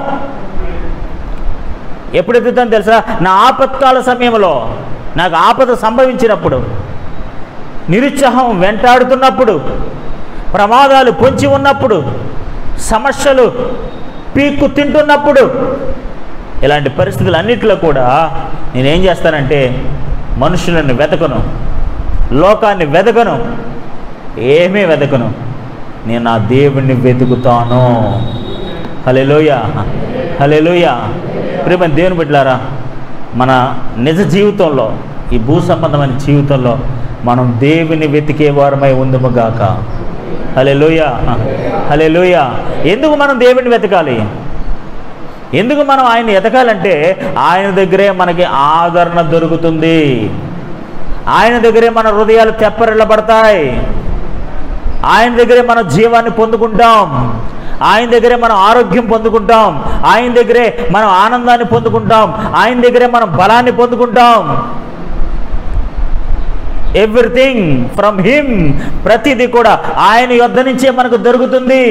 ఎప్పుడు ఎదుగుతాను తెలుసా నా ఆపత్కాల సమయంలో నాకు ఆపద సంభవించినప్పుడు నిరుత్సాహం వెంటాడుతున్నప్పుడు ప్రమాదాలు పొంచి ఉన్నప్పుడు సమస్యలు పీక్కు తింటున్నప్పుడు ఇలాంటి పరిస్థితులన్నిటిలో కూడా నేనేం చేస్తానంటే మనుషులను వెతకను లోకాన్ని వెతకను ఏమీ వెతకను నేను నా దేవుణ్ణి వెతుకుతాను హలెలోయ హలెలోయ ప్రేమ దేవుని బిడ్డలారా మన నిజ జీవితంలో ఈ భూ సంబంధమైన జీవితంలో మనం దేవుని వెతికే వారమై ఉందము గాక హలెలోయ హలెలోయ ఎందుకు మనం దేవుని వెతకాలి ఎందుకు మనం ఆయన ఎతకాలంటే ఆయన దగ్గరే మనకి ఆదరణ దొరుకుతుంది ఆయన దగ్గరే మన హృదయాలు తెప్పరిల్లబడతాయి ఆయన దగ్గరే మన జీవాన్ని పొందుకుంటాం ఆయన దగ్గరే మనం ఆరోగ్యం పొందుకుంటాం ఆయన దగ్గరే మనం ఆనందాన్ని పొందుకుంటాం ఆయన దగ్గరే మనం బలాన్ని పొందుకుంటాం ఎవ్రీథింగ్ ఫ్రమ్ హిమ్ ప్రతిదీ కూడా ఆయన యొద్ధ నుంచే మనకు దొరుకుతుంది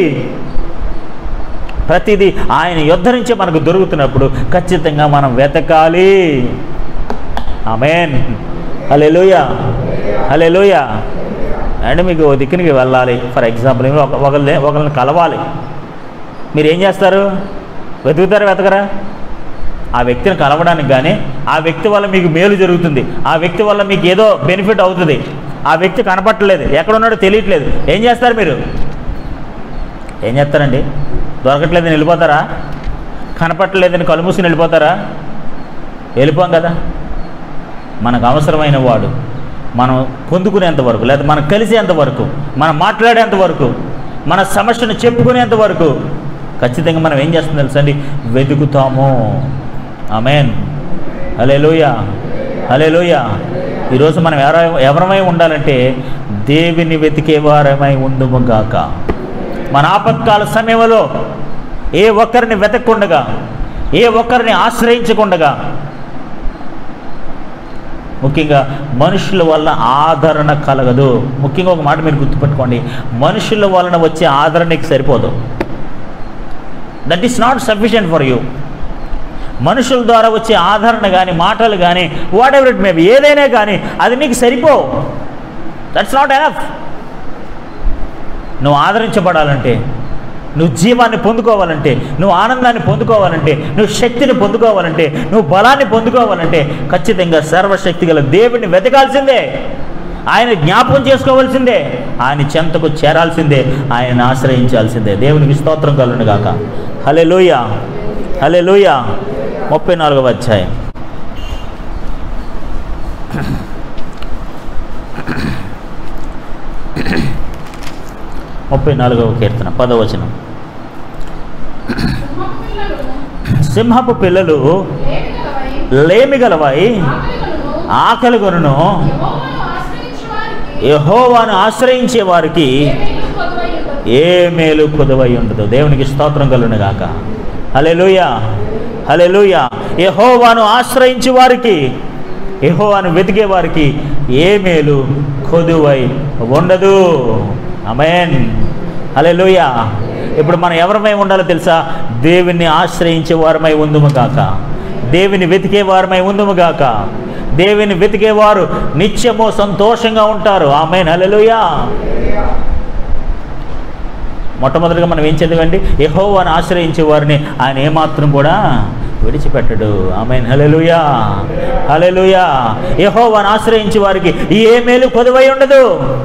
ప్రతిదీ ఆయన యొద్ధ నుంచే మనకు దొరుకుతున్నప్పుడు ఖచ్చితంగా మనం వెతకాలి ఆమెన్ హలే లూయ హలే లూయ అండ్ మీకు ఓ దిక్కునికి వెళ్ళాలి ఫర్ ఎగ్జాంపుల్ మీరు ఒక ఒకరిని ఒకరిని కలవాలి మీరు ఏం చేస్తారు వెతుకుతారా వెతకరా ఆ వ్యక్తిని కలవడానికి కానీ ఆ వ్యక్తి వల్ల మీకు మేలు జరుగుతుంది ఆ వ్యక్తి వల్ల మీకు ఏదో బెనిఫిట్ అవుతుంది ఆ వ్యక్తి కనపట్టలేదు ఎక్కడ ఉన్నాడో తెలియట్లేదు ఏం చేస్తారు మీరు ఏం చేస్తారండి దొరకట్లేదని వెళ్ళిపోతారా కనపట్టలేదని కళ్ళు మూసుకుని వెళ్ళిపోతారా వెళ్ళిపోం కదా మనకు అవసరమైన వాడు మనం పొందుకునేంత వరకు లేదా మనం కలిసేంత వరకు మనం మాట్లాడేంత వరకు మన సమస్యను చెప్పుకునేంత వరకు ఖచ్చితంగా మనం ఏం చేస్తాం తెలుసండి వెతుకుతాము ఆమెన్ హలే లోయ హలే లోయ ఈరోజు మనం ఎవర ఎవరమై ఉండాలంటే దేవిని వెతికేవారమై ఉందుము గాక మన ఆపత్కాల సమయంలో ఏ ఒక్కరిని వెతకుండగా ఏ ఒక్కరిని ఆశ్రయించకుండగా ముఖ్యంగా మనుషుల వల్ల ఆదరణ కలగదు ముఖ్యంగా ఒక మాట మీరు గుర్తుపెట్టుకోండి మనుషుల వలన వచ్చే ఆదరణ నీకు సరిపోదు that is not sufficient for you మనుషుల ద్వారా వచ్చే ఆదరణ కానీ మాటలు కానీ వాట్ ఎవర్ ఇట్ మేబీ ఏదైనా కానీ అది నీకు సరిపోవు దట్స్ నాట్ ఎనఫ్ నువ్వు ఆదరించబడాలంటే నువ్వు జీవాన్ని పొందుకోవాలంటే నువ్వు ఆనందాన్ని పొందుకోవాలంటే నువ్వు శక్తిని పొందుకోవాలంటే నువ్వు బలాన్ని పొందుకోవాలంటే ఖచ్చితంగా సర్వశక్తి గల దేవుడిని వెతకాల్సిందే ఆయన జ్ఞాపకం చేసుకోవాల్సిందే ఆయన చెంతకు చేరాల్సిందే ఆయన ఆశ్రయించాల్సిందే దేవునికి స్తోత్రం కలను గాక హలే లోయ హలే లోయ ముప్పై నాలుగవ అధ్యాయం ముప్పై నాలుగవ కీర్తన పదవచనం సింహపు పిల్లలు సింహపు పిల్లలు లేమిగలవై, లేమి గలవై ఆకలిగలను, ఆకలి కొనును యెహోవాను ఆశ్రయించు వారికి యహోవాను ఆశ్రయించే వారికి ఏమీయూ కొదువై ఉండదు. ఏ మేలు కుదవై ఉండదు దేవునికి స్తోత్రం కలును గాక హలెలూయ హలెలూయ యహోవాను ఆశ్రయించే వారికి యహోవాను వెతికే వారికి ఏ మేలు కొదువై ఉండదు అమేన్ హలెలూయ ఇప్పుడు మనం ఎవరమై ఉండాలో తెలుసా దేవుణ్ణి ఆశ్రయించే వారమై ఉందుము గాక దేవుని వెతికే వారమై ఉందుము గాక దేవుని వెతికేవారు నిత్యము సంతోషంగా ఉంటారు ఆమెన్ హలెలూయా మొట్టమొదటిగా మనం ఏం చదివండి యహోవాను ఆశ్రయించే వారిని ఆయన ఏమాత్రం కూడా విడిచిపెట్టడు ఆమె హలెలుయా హలెలుయా యహోవాను ఆశ్రయించే వారికి ఏ మేలు కొదువై ఉండదు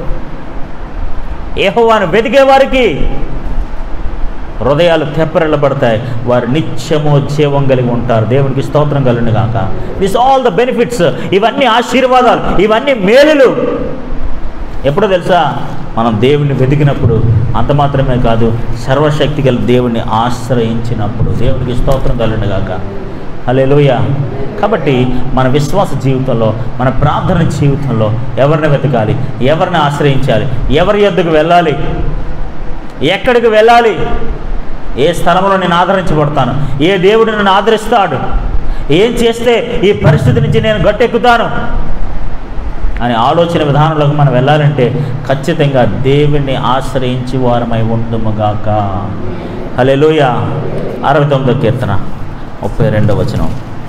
యహోవాను వెతికే వారికి హృదయాలు తెప్పరిల్లబడతాయి వారు నిత్యము జీవం కలిగి ఉంటారు దేవునికి స్తోత్రం కలుగును గాక దిస్ ఆల్ ద బెనిఫిట్స్ ఇవన్నీ ఆశీర్వాదాలు ఇవన్నీ మేలులు ఎప్పుడో తెలుసా మనం దేవుణ్ణి వెతికినప్పుడు అంత మాత్రమే కాదు సర్వశక్తి గల దేవుణ్ణి ఆశ్రయించినప్పుడు దేవునికి స్తోత్రం కలుగును గాక హల్లెలూయ కాబట్టి మన విశ్వాస జీవితంలో మన ప్రార్థన జీవితంలో ఎవరిని వెతకాలి ఎవరిని ఆశ్రయించాలి ఎవరి యొద్దకు వెళ్ళాలి ఎక్కడికి వెళ్ళాలి ఏ స్థలంలో నేను ఆదరించబడతాను ఏ దేవుడు నన్ను ఆదరిస్తాడు ఏం చేస్తే ఈ పరిస్థితి నుంచి నేను గట్టెక్కుతాను అనే ఆలోచన విధానంలోకి మనం వెళ్ళాలంటే ఖచ్చితంగా దేవుణ్ణి ఆశ్రయించి వారమై ఉండుముగాక హలెలూయ అరవై తొమ్మిదో కీర్తన ముప్పై రెండో వచనం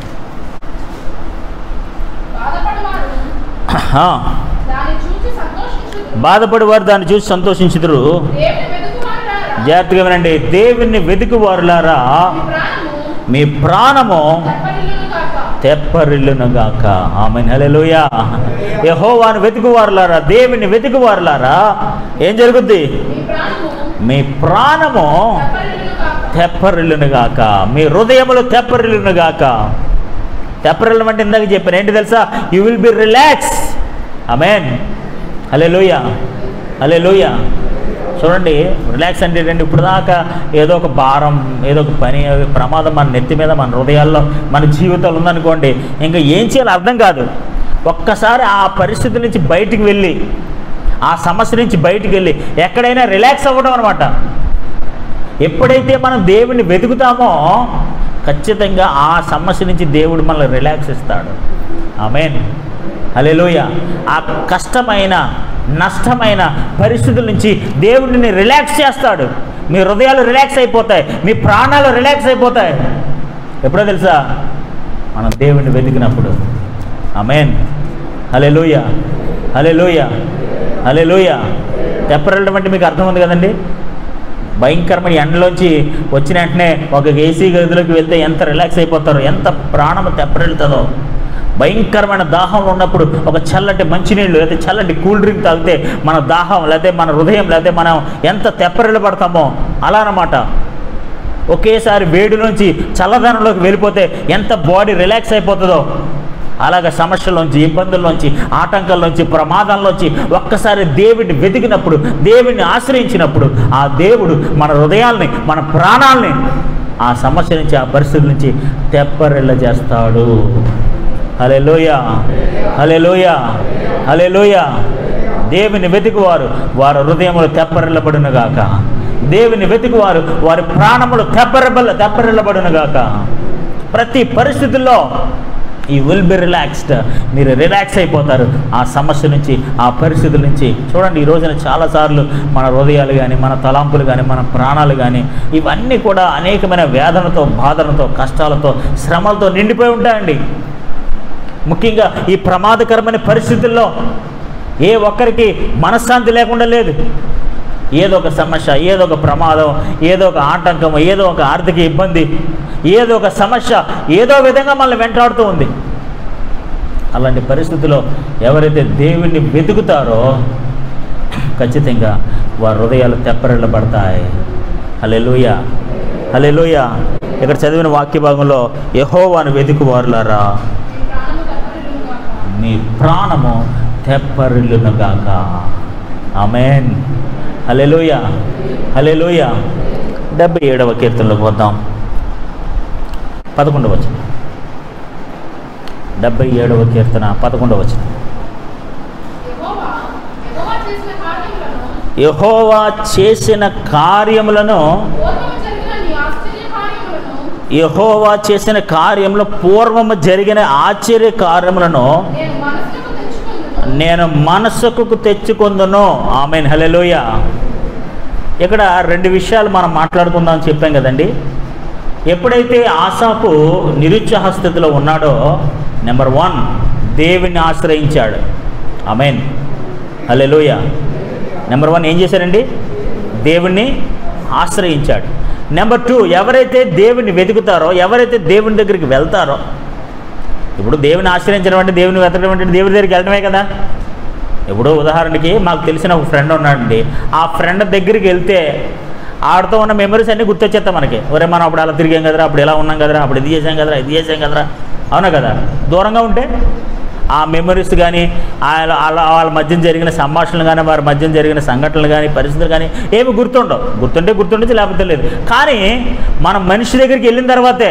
బాధపడువారు ఆ, దాన్ని చూసి సంతోషించుదురు. బాధపడి వారు దాన్ని చూసి సంతోషించుదురు దేవుని వెతుకువారులారా, జాగ్రత్తగా వినండి దేవుణ్ణి వెతుకు వారులారా మీ ప్రాణము మీ ప్రాణము తప్పనిల్లును గాక. తెప్పరిల్లునుగాక ఆమె హల్లెలూయా యెహోవాను వెతుకువారులారా దేవుని వెతుకువారులారా ఏం జరుగుద్ది మీ ప్రాణము మీ ప్రాణము తప్పనిల్లును గాక. తెప్పరిల్లునుగాక మీ హృదయములు తెప్పరిల్లునుగాక తెప్పరిల్లం అంటే ఇందాక చెప్పాను ఏంటి తెలుసా యూ విల్ బి రిలాక్స్ అమెన్ హలే లోయ హలే లోయ చూడండి రిలాక్స్ అంటే ఏంటంటే ఇప్పుడు దాకా ఏదో ఒక భారం ఏదో ఒక పని ఏదో ఒక ప్రమాదం మన నెత్తి మీద మన హృదయాల్లో మన జీవితంలో ఉందనుకోండి ఇంకా ఏం చేయాలో అర్థం కాదు ఒక్కసారి ఆ పరిస్థితి నుంచి బయటికి వెళ్ళి ఆ సమస్య నుంచి బయటికి వెళ్ళి ఎక్కడైనా రిలాక్స్ అవ్వడం అనమాట ఎప్పుడైతే మనం దేవుణ్ణి వెతుకుతామో ఖచ్చితంగా ఆ సమస్య నుంచి దేవుడు మనల్ని రిలాక్స్ ఇస్తాడు ఆమెన్ హల్లెలూయ ఆ కష్టమైన నష్టమైన పరిస్థితుల నుంచి దేవుడిని రిలాక్స్ చేస్తాడు మీ హృదయాలు రిలాక్స్ అయిపోతాయి మీ ప్రాణాలు రిలాక్స్ అయిపోతాయి ఎప్పుడో తెలుసా మనం దేవుడిని వెతికినప్పుడు ఆమెన్ హల్లెలూయ హల్లెలూయ హల్లెలూయ తెప్పరడం అంటే మీకు అర్థం ఉంది కదండి భయంకరమైన ఎండలోంచి వచ్చిన వెంటనే ఒక ఏసీ గదిలోకి వెళ్తే ఎంత రిలాక్స్ అయిపోతారో ఎంత ప్రాణం తెప్పరెళ్తుందో భయంకరమైన దాహం ఉన్నప్పుడు ఒక చల్లటి మంచినీళ్ళు లేకపోతే చల్లటి కూల్ డ్రింక్ తాగితే మన దాహం లేకపోతే మన హృదయం లేకపోతే మనం ఎంత తెప్పరిల్లు పడతామో అలా అన్నమాట ఒకేసారి వేడి నుంచి చల్లదనంలోకి వెళ్ళిపోతే ఎంత బాడీ రిలాక్స్ అయిపోతుందో అలాగ సమస్యల్లోంచి ఇబ్బందుల్లోంచి ఆటంకాల్లోంచి ప్రమాదంలోంచి ఒక్కసారి దేవుడిని వెతికినప్పుడు దేవుడిని ఆశ్రయించినప్పుడు ఆ దేవుడు మన హృదయాల్ని మన ప్రాణాల్ని ఆ సమస్య నుంచి ఆ పరిస్థితి నుంచి తెప్పరిల్ల చేస్తాడు హలే లోయ హలే లోయ హలే లోయ దేవుని వెతికివారు వారి హృదయములు తెప్పరిల్లబడునుగాక దేవుని వెతికివారు వారి ప్రాణములు తెప్పరిబల్ల తెప్పరిల్లబడునుగాక ప్రతి పరిస్థితుల్లో ఈ విల్ బి రిలాక్స్డ్ మీరు రిలాక్స్ అయిపోతారు ఆ సమస్య నుంచి ఆ పరిస్థితుల నుంచి చూడండి ఈ రోజున చాలాసార్లు మన హృదయాలు కానీ మన తలాంపులు కానీ మన ప్రాణాలు కానీ ఇవన్నీ కూడా అనేకమైన వేదనతో బాధలతో కష్టాలతో శ్రమలతో నిండిపోయి ఉంటాయండి ముఖ్యంగా ఈ ప్రమాదకరమైన పరిస్థితుల్లో ఏ ఒక్కరికి మనశ్శాంతి లేకుండా లేదు ఏదో ఒక సమస్య ఏదో ఒక ప్రమాదం ఏదో ఒక ఆటంకం ఏదో ఒక ఆర్థిక ఇబ్బంది ఏదో ఒక సమస్య ఏదో విధంగా మనల్ని వెంటాడుతూ ఉంది అలాంటి పరిస్థితుల్లో ఎవరైతే దేవుణ్ణి వెతుకుతారో ఖచ్చితంగా వారి హృదయాలు తెప్పరిల్లబడతాయి హలెలుయ హలెలుయ ఇక్కడ చదివిన వాక్య భాగంలో యహోవాను వెతుకువారులారా మీ ప్రాణము మీ ప్రాణము తెప్పరిల్లునుగాక. తెప్పరిల్లునుగాక ఆమెన్ హలెలుయ హలెలుయ డెబ్బై ఏడవ కీర్తనలోకి వద్దాం పదకొండవ వచనం డెబ్బై ఏడవ కీర్తన పదకొండవ వచనం యెహోవా యెహోవా చేసిన కార్యములను యహోవా చేసిన కార్యములను పూర్వము జరిగిన నీ ఆశ్చర్య కార్యములను యహోవా చేసిన కార్యములు పూర్వము జరిగిన ఆశ్చర్య కార్యములను నేను మనసుకు తెచ్చుకుందును నేను మనసుకు తెచ్చుకుందును ఆమె హలెలోయ ఇక్కడ రెండు విషయాలు మనం మాట్లాడుకుందాం అని చెప్పాం కదండి ఎప్పుడైతే ఆసాపు నిరుత్సాహ స్థితిలో ఉన్నాడో నెంబర్ వన్ దేవుని ఆశ్రయించాడు ఆమెన్ హలెలోయ నెంబర్ వన్ ఏం చేశారండి దేవుణ్ణి ఆశ్రయించాడు నెంబర్ టూ ఎవరైతే దేవుని వెతుకుతారో ఎవరైతే దేవుని దగ్గరికి వెళ్తారో ఇప్పుడు దేవుని ఆశ్రయించడం అంటే దేవుని వెతకడం అంటే దేవుని దగ్గరికి వెళ్ళడమే కదా ఇప్పుడు ఉదాహరణకి మాకు తెలిసిన ఒక ఫ్రెండ్ ఉన్నాడండి ఆ ఫ్రెండ్ దగ్గరికి వెళ్తే ఆడితో ఉన్న మెమరీస్ అన్నీ గుర్తొచ్చేస్తాయి మనకి ఒరే మనం అప్పుడు అలా తిరిగాం కదరా అప్పుడు ఎలా ఉన్నాం కదరా అప్పుడు ఇది చేసాం కదరా ఇది చేసాం కదరా అవునా కదా దూరంగా ఉంటే ఆ మెమరీస్ కానీ వాళ్ళ వాళ్ళ వాళ్ళ మధ్యన జరిగిన సంభాషణలు కానీ వారి మధ్యన జరిగిన సంఘటనలు కానీ పరిస్థితులు కానీ ఏమి గుర్తుండవు గుర్తుంటే గుర్తుండొచ్చు లేకపోతే లేదు కానీ మనం మనిషి దగ్గరికి వెళ్ళిన తర్వాతే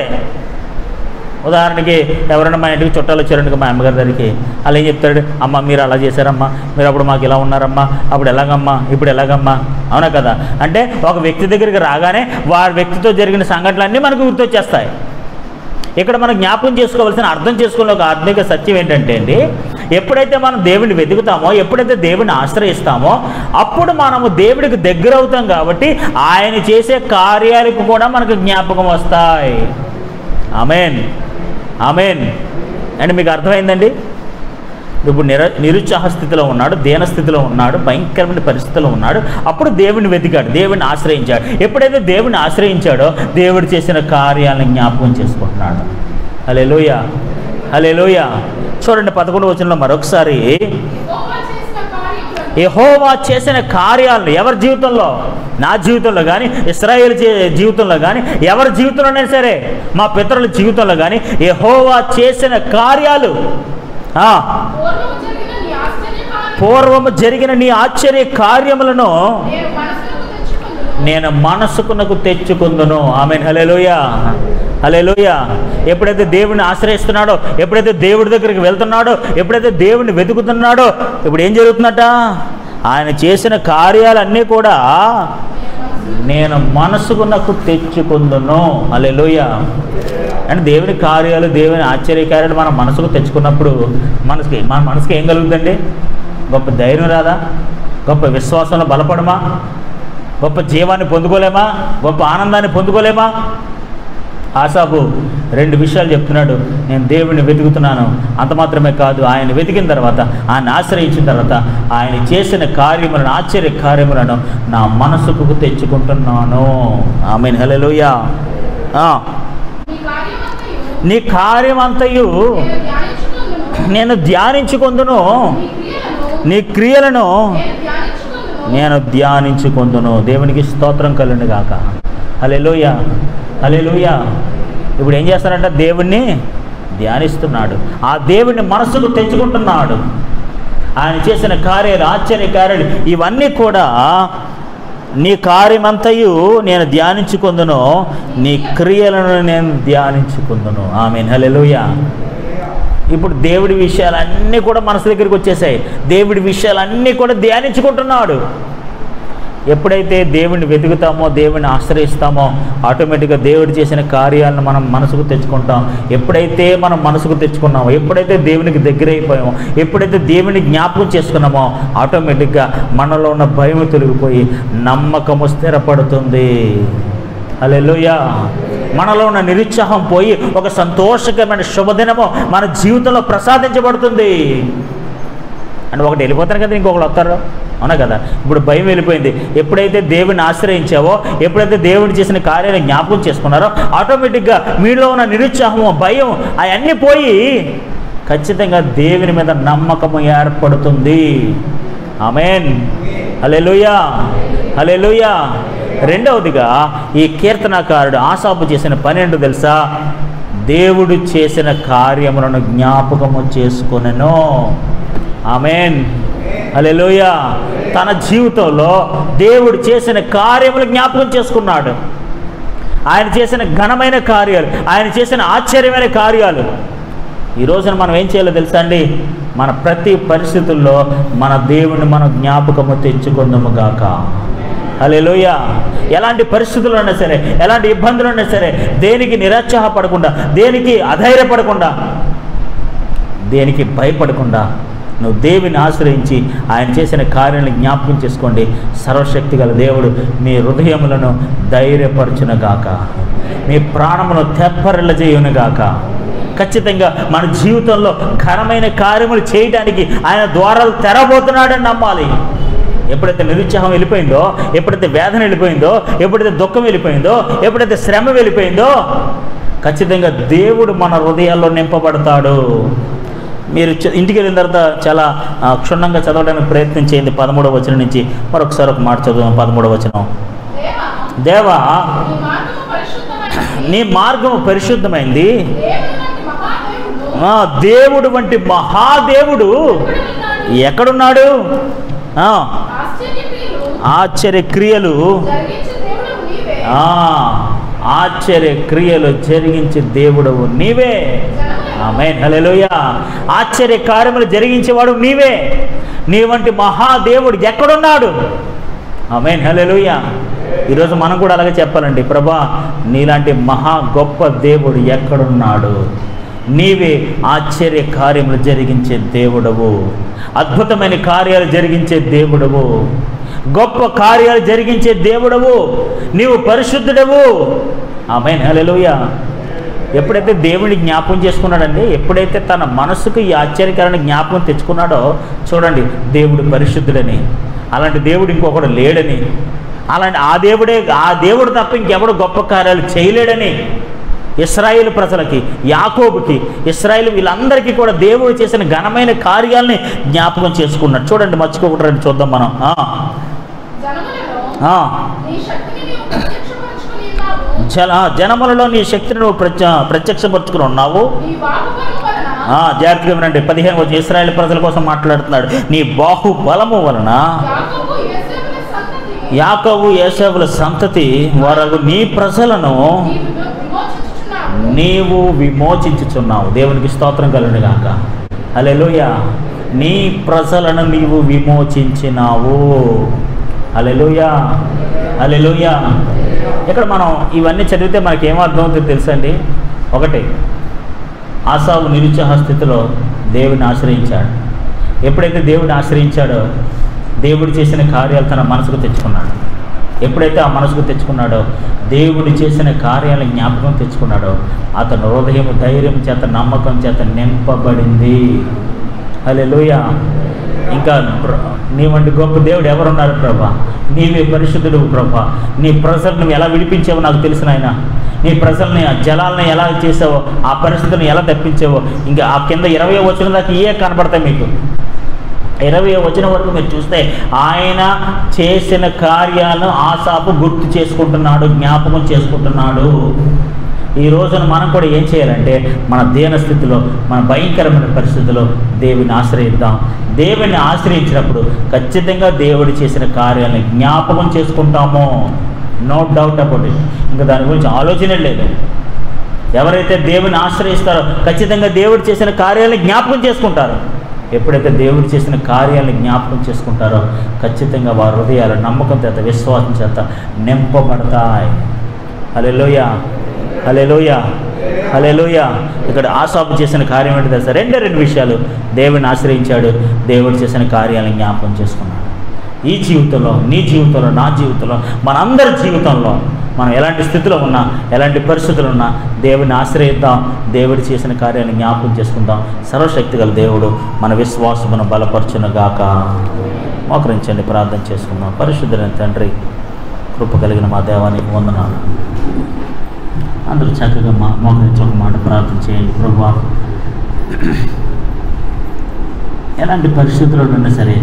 ఉదాహరణకి ఎవరైనా మా ఇంటికి చుట్టాలు వచ్చారండి మా అమ్మగారి దగ్గరికి అలా ఏం చెప్తాడు అమ్మ మీరు అలా చేశారమ్మా మీరు అప్పుడు మాకు ఇలా ఉన్నారమ్మా అప్పుడు ఎలాగమ్మా ఇప్పుడు ఎలాగమ్మా అవునా కదా అంటే ఒక వ్యక్తి దగ్గరికి రాగానే వారి వ్యక్తితో జరిగిన సంఘటనలన్నీ మనకు గుర్తొచ్చేస్తాయి ఇక్కడ మనం జ్ఞాపకం చేసుకోవాల్సిన అర్థం చేసుకునే ఒక ఆత్మిక సత్యం ఏంటంటే అండి ఎప్పుడైతే మనం దేవుడిని వెతుకుతామో ఎప్పుడైతే దేవుడిని ఆశ్రయిస్తామో అప్పుడు మనము దేవుడికి దగ్గర అవుతాం కాబట్టి ఆయన చేసే కార్యాలకు కూడా మనకు జ్ఞాపకం వస్తాయి ఆమెన్ ఆమెన్ అండ్ మీకు అర్థమైందండి ఇప్పుడు నిర నిరుత్సాహ స్థితిలో ఉన్నాడు దీన స్థితిలో ఉన్నాడు భయంకరమైన పరిస్థితిలో ఉన్నాడు అప్పుడు దేవుని వెతికాడు దేవుని ఆశ్రయించాడు ఎప్పుడైతే దేవుని ఆశ్రయించాడో దేవుడు చేసిన కార్యాలను జ్ఞాపకం చేసుకుంటున్నాడు హలే లోయ హలే లోయ చూడండి పదకొండు వచనంలో మరొకసారి యెహోవా చేసిన కార్యములను యహోవా చేసిన కార్యాలను ఎవరి జీవితంలో నా జీవితంలో కానీ ఇస్రాయేల్ జీ- జీవితంలో కానీ ఎవరి జీవితంలోనైనా సరే మా పితరుల జీవితంలో కానీ యహోవా చేసిన కార్యాలు ఆ, పూర్వము జరిగిన నీ ఆశ్చర్య కార్యములను పూర్వము జరిగిన నీ ఆశ్చర్య కార్యములను నేను మనసుకు తెచ్చుకుందును నేను మనసుకునకు తెచ్చుకుందును ఆమె హలేలోయ హలేలోయ ఎప్పుడైతే దేవుడిని ఆశ్రయిస్తున్నాడో ఎప్పుడైతే దేవుడి దగ్గరికి వెళ్తున్నాడో ఎప్పుడైతే దేవుడిని వెతుకుతున్నాడో ఇప్పుడు ఏం జరుగుతుందట ఆయన చేసిన కార్యాలన్నీ కూడా నేను మనసుకున్నకు తెచ్చుకుందును అలెలుయ అంటే దేవుని కార్యాలు దేవుని ఆశ్చర్యకార్యాలు మన మనసుకు తెచ్చుకున్నప్పుడు మనసుకి మన మనసుకి ఏం కలుగుతుందండి గొప్ప ధైర్యం రాదా గొప్ప విశ్వాసంలో బలపడమా గొప్ప జీవాన్ని పొందుకోలేమా గొప్ప ఆనందాన్ని పొందుకోలేమా ఆసాపు రెండు విషయాలు చెప్తున్నాడు నేను దేవుడిని వెతుకుతున్నాను అంత మాత్రమే కాదు ఆయన వెతికిన తర్వాత ఆయన ఆశ్రయించిన తర్వాత ఆయన చేసిన కార్యములను ఆశ్చర్య కార్యములను నా మనసుకు తెచ్చుకుంటున్నాను ఆమె హలెలుయా నీ కార్యమంతయు నీ కార్యమంతయు నేను ధ్యానించుకొందును. నేను ధ్యానించుకుందును నీ క్రియలను నీ క్రియలను నేను ధ్యానించుకొందును. నేను ధ్యానించుకుందును దేవునికి స్తోత్రం కలుండి గాక హలెలుయ హలెలుయ ఇప్పుడు ఏం చేస్తారంట దేవుణ్ణి ధ్యానిస్తున్నాడు ఆ దేవుణ్ణి మనసుకు తెచ్చుకుంటున్నాడు ఆయన చేసిన కార్యాలు ఆశ్చర్య కార్యాలు ఇవన్నీ కూడా నీ కార్యమంతయు నేను ధ్యానించుకుందును నీ క్రియలను నేను ధ్యానించుకుందును ఆమె హలెలుయ ఇప్పుడు దేవుడి విషయాలన్నీ కూడా మనసు దగ్గరికి వచ్చేసాయి దేవుడి విషయాలన్నీ కూడా ధ్యానించుకుంటున్నాడు ఎప్పుడైతే దేవుడిని వెతుకుతామో దేవుడిని ఆశ్రయిస్తామో ఆటోమేటిక్గా దేవుడు చేసిన కార్యాలను మనం మనసుకు తెచ్చుకుంటాం ఎప్పుడైతే మనం మనసుకు తెచ్చుకున్నామో ఎప్పుడైతే దేవునికి దగ్గర అయిపోయామో ఎప్పుడైతే దేవుని జ్ఞాపకం చేసుకున్నామో ఆటోమేటిక్గా మనలో ఉన్న భయం తొలగిపోయి నమ్మకము స్థిరపడుతుంది అలెలుయా మనలో ఉన్న నిరుత్సాహం పోయి ఒక సంతోషకరమైన శుభదినము మన జీవితంలో ప్రసాదించబడుతుంది అంటే ఒకటి వెళ్ళిపోతారు కదా ఇంకొకరు వస్తారు అవునా కదా ఇప్పుడు భయం వెళ్ళిపోయింది ఎప్పుడైతే దేవుని ఆశ్రయించావో ఎప్పుడైతే దేవుడు చేసిన కార్యాలను జ్ఞాపకం చేసుకున్నారో ఆటోమేటిక్గా మీలో ఉన్న నిరుత్సాహము భయం అవన్నీ పోయి ఖచ్చితంగా దేవుని మీద నమ్మకము ఏర్పడుతుంది ఆమెన్ హలెలుయా హలెలుయా రెండవదిగా ఈ కీర్తనకారుడు ఆసాపు చేసిన పని ఏంటో తెలుసా దేవుడు చేసిన కార్యములను జ్ఞాపకము చేసుకొనెను ఆమెన్ హల్లెలూయ తన జీవితంలో దేవుడు చేసిన కార్యములు జ్ఞాపకం చేసుకున్నాడు ఆయన చేసిన ఘనమైన కార్యాలు ఆయన చేసిన ఆశ్చర్యమైన కార్యాలు ఈ రోజున మనం ఏం చేయాలో తెలుసా అండి మన ప్రతి పరిస్థితుల్లో మన దేవుని మనం జ్ఞాపకము తెచ్చుకుందాము గాక హల్లెలూయ ఎలాంటి పరిస్థితులు ఉన్నా సరే ఎలాంటి ఇబ్బందులు ఉన్నా సరే దేనికి నిరుత్సాహపడకుండా దేనికి అధైర్యపడకుండా దేనికి భయపడకుండా నువ్వు దేవుని ఆశ్రయించి ఆయన చేసిన కార్యాలను జ్ఞాపకం చేసుకోండి సర్వశక్తి గల దేవుడు మీ హృదయములను ధైర్యపరచునగాక మీ ప్రాణమును తెప్పరిల్లజేయునుగాక ఖచ్చితంగా మన జీవితంలో ఘనమైన కార్యములు చేయడానికి ఆయన ద్వారాలు తెరబోతున్నాడని నమ్మాలి ఎప్పుడైతే నిరుత్సాహం వెళ్ళిపోయిందో ఎప్పుడైతే వేదన వెళ్ళిపోయిందో ఎప్పుడైతే దుఃఖం వెళ్ళిపోయిందో ఎప్పుడైతే శ్రమ వెళ్ళిపోయిందో ఖచ్చితంగా దేవుడు మన హృదయాల్లో నింపబడతాడు మీరు చ- ఇంటికి వెళ్ళిన తర్వాత చాలా ఆ, క్షుణ్ణంగా చదవడానికి ప్రయత్నం చేయండి పదమూడవ వచనం నుంచి మరొకసారి ఒక మాట చదువు పదమూడవ వచనం దేవా దేవా నీ మార్గము పరిశుద్ధమైనది. నీ మార్గం పరిశుద్ధమైంది దేవుని వంటి మహాదేవుడు ఆ, దేవుడు వంటి మహాదేవుడు ఎక్కడున్నాడు? ఎక్కడున్నాడు ఆ, ఆశ్చర్యక్రియలు ఆశ్చర్య క్రియలు జరిగించే దేవుడు నీవే ఆ, ఆశ్చర్య క్రియలు జరిగించే దేవుడవు నీవే ఆమె హల్లెలూయా ఆశ్చర్య కార్యములు జరిగించేవాడు నీవే నీ వంటి మహాదేవుడు ఎక్కడున్నాడు ఆమె హల్లెలూయా ఈరోజు మనం కూడా అలాగే చెప్పాలండి ప్రభా నీలాంటి మహా గొప్ప దేవుడు ఎక్కడున్నాడు నీవే ఆశ్చర్య కార్యములు జరిగించే దేవుడవు అద్భుతమైన కార్యాలు జరిగించే దేవుడవు గొప్ప కార్యాలు జరిగించే దేవుడవు నీవు పరిశుద్ధుడవు ఆమె హల్లెలూయా ఎప్పుడైతే దేవుని జ్ఞాపకం చేసుకున్నాడండి ఎప్పుడైతే తన మనసుకు ఈ ఆశ్చర్యకరణ జ్ఞాపకం తెచ్చుకున్నాడో చూడండి దేవుడు పరిశుద్ధుడని అలాంటి దేవుడు ఇంకొకడు లేడని అలాంటి ఆ దేవుడే ఆ దేవుడు తప్ప ఇంకెవడు గొప్ప కార్యాలు చేయలేడని ఇస్రాయేల్ ప్రజలకి యాకోబుకి ఇస్రాయేల్ వీళ్ళందరికీ కూడా దేవుడు చేసిన ఘనమైన కార్యాలని జ్ఞాపకం చేసుకున్నాడు చూడండి మర్చిపోకుండా చూద్దాం మనం ఆ, జనములలో ఆ. నీ శక్తిని నీవు ప్రత్యక్షపరచుకుని ఉన్నావు జన జనములలో నీ శక్తిని నువ్వు ప్రత్య ప్రత్యక్షపరుచుకుని ఉన్నావు నీ బాహుబలము వలన ఆ, జాగ్రత్తగా వినండి పదిహేను వచ్చి ఇస్రాయేల్ ప్రజల కోసం మాట్లాడుతున్నాడు నీ బాహుబలము వలన యాకోబు యేసేపుల సంతతి యాకవు ఏసేవుల సంతతి వారు నీ ప్రజలను నీవు విమో- విమోచించుచున్నావు నీవు విమోచించుచున్నావు దేవునికి స్తోత్రం కలుగును గాక అలెలుయ నీ ప్రజలను నీవు విమోచించినావు అలెలుయ అలెలుయ ఇక్కడ మనం ఇవన్నీ చదివితే మనకి ఏమర్థం అవుతుందో తెలుసండి ఒకటి ఆసావు నిరుత్సాహ స్థితిలో దేవుని ఆశ్రయించాడు ఎప్పుడైతే దేవుడిని ఆశ్రయించాడో దేవుడు చేసిన కార్యాలు తన మనసుకు తెచ్చుకున్నాడు ఎప్పుడైతే ఆ మనసుకు తెచ్చుకున్నాడో దేవుడు చేసిన కార్యాలను జ్ఞాపకం తెచ్చుకున్నాడో అతను హృదయం ధైర్యం చేత నమ్మకం చేత నింపబడింది అలే ఇంకా ప్ర- నీ వంటి గొప్ప దేవుడు ఎవరున్నారు ప్రభా నీవే పరిశుద్ధుడు ప్రభా నీ ప్రజలను నువ్వు ఎలా విడిపించావో నాకు తెలిసిన ఆయన నీ ప్రజల్ని ఆ జలాలను ఎలా చేసావో ఆ పరిస్థితులను ఎలా తప్పించావో ఇంకా ఆ కింద ఇరవై వచ్చిన దాకా ఏ కనబడతాయి మీకు ఇరవై వచ్చిన వరకు మీరు చూస్తే ఆయన చేసిన కార్యాలను ఆసాపు గుర్తు చేసుకుంటున్నాడు జ్ఞాపకం చేసుకుంటున్నాడు ఈ రోజున మనం కూడా ఏం చేయాలంటే మన దీన స్థితిలో మన భయంకరమైన పరిస్థితిలో దేవుని ఆశ్రయిద్దాం దేవుని ఆశ్రయించినప్పుడు ఖచ్చితంగా దేవుడు చేసిన కార్యాలను జ్ఞాపకం చేసుకుంటామో నో డౌట్ అబౌట్ ఇట్ ఇంకా దాని గురించి ఆలోచనే లేదు ఎవరైతే దేవుని ఆశ్రయిస్తారో ఖచ్చితంగా దేవుడు చేసిన కార్యాలను జ్ఞాపకం చేసుకుంటారు ఎప్పుడైతే దేవుడు చేసిన కార్యాలను జ్ఞాపకం చేసుకుంటారో ఖచ్చితంగా వారి హృదయాలు నమ్మకం చేత విశ్వాసం చేత నింపబడతాయి హలెలోయ హలెలోయ హలెలోయ ఇక్కడ ఆసాపు చేసిన కార్యం ఏంటి తెలుసా రెండే రెండు విషయాలు దేవుడిని ఆశ్రయించాడు దేవుడు చేసిన కార్యాలను జ్ఞాపకం చేసుకున్నాడు ఈ జీవితంలో నీ జీవితంలో నా జీవితంలో మనందరి జీవితంలో మనం ఎలాంటి స్థితిలో ఉన్నా ఎలాంటి పరిస్థితులు ఉన్నా దేవుడిని ఆశ్రయిద్దాం దేవుడు చేసిన కార్యాన్ని జ్ఞాపకం చేసుకుందాం సర్వశక్తి గల దేవుడు మన విశ్వాసమును బలపరచునుగాక మోకరించండి ప్రార్థన చేసుకుందాం పరిశుద్ధులైన తండ్రి కృప కలిగిన మా దేవానికి వందనాలు అందరూ చక్కగా మా మోకరించి ఒక మాట ప్రార్థన చేయండి ప్రభా ఎలాంటి పరిస్థితుల్లో ఉన్నా సరే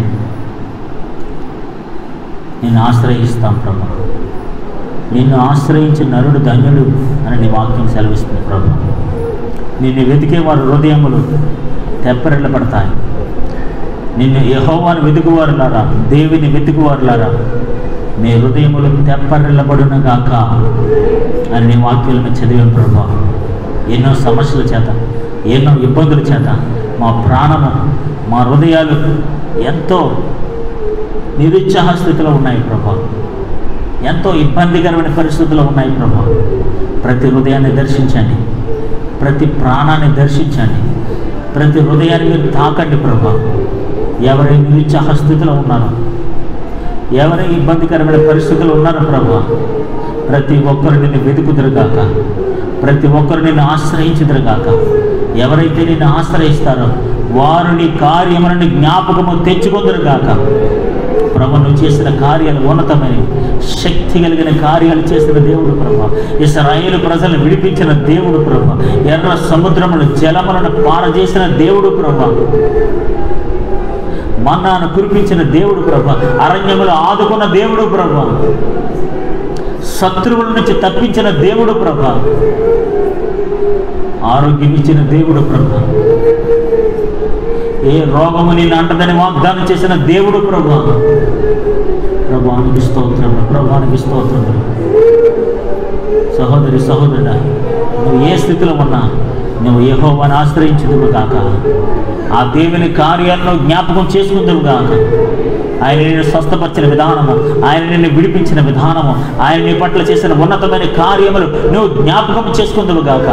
నేను ఆశ్రయిస్తాం ప్రభా నిన్ను ఆశ్రయించిన నరుడు ధన్యుడు అని నీ వాక్యం సెలవిస్తుంది ప్రభు నిన్ను వెతికే వారి హృదయములు తెప్పరిల్లబడతాయి నిన్ను యహోవాను వెతుకువారులారా దేవిని వెతుకువారులారా మీ హృదయములు తెప్పరిల్లబడునగాక అని నీ వాక్యాలను చదివాను ప్రభా ఎన్నో సమస్యల చేత ఎన్నో ఇబ్బందుల చేత మా ప్రాణము మా హృదయాలు ఎంతో నిరుత్సాహ స్థితిలో ఉన్నాయి ప్రభా ఎంతో ఇబ్బందికరమైన పరిస్థితుల్లో ఉన్నాయి ప్రభా ప్రతి హృదయాన్ని దర్శించండి ప్రతి ప్రాణాన్ని దర్శించండి ప్రతి హృదయాన్ని మీరు తాకండి ప్రభా ఎవరి నిరుత్సాహ స్థితిలో ఉన్నారో ఎవరి ఇబ్బందికరమైన పరిస్థితులు ఉన్నారో ప్రభా ప్రతి ఒక్కరు నిన్ను వెతుకుదురుగాక ప్రతి ఒక్కరు నిన్ను ఆశ్రయించుదురుగాక ఎవరైతే నిన్ను ఆశ్రయిస్తారో వారు నీ కార్యములను జ్ఞాపకము తెచ్చుకుందరుగాక ప్రభు నువ్వు చేసిన కార్యాలు ఉన్నతమైనవి శక్తి కలిగిన కార్యాలు చేసిన దేవుడు ప్రభా ఇస్రాయేలు ప్రజలను విడిపించిన దేవుడు ప్రభా ఎర్ర సముద్రములు జలములను పారజేసిన దేవుడు ప్రభా మన్నాను కురిపించిన దేవుడు ప్రభా అరణ్యములు ఆదుకున్న దేవుడు ప్రభా శత్రువుల నుంచి తప్పించిన దేవుడు ప్రభా ఆరోగ్యం ఇచ్చిన దేవుడు ప్రభా ఏ రోగము నేను అంటదని వాగ్దానం చేసిన దేవుడు ప్రభా ప్రభానికి స్తోత్రం ప్రభానికి స్తోత్రం సహోదరి సహోదరుడా నువ్వు ఏ స్థితిలో ఉన్నా నువ్వు యెహోవాను ఆశ్రయించుదువు కాక ఆ దేవుని కార్యాలను జ్ఞాపకం చేసుకుందువు కాక ఆయన నిన్ను స్వస్థపరిచిన విధానము ఆయన నిన్ను విడిపించిన విధానము ఆయన నీ పట్ల చేసిన ఉన్నతమైన కార్యములు నువ్వు జ్ఞాపకం చేసుకుందువు గాక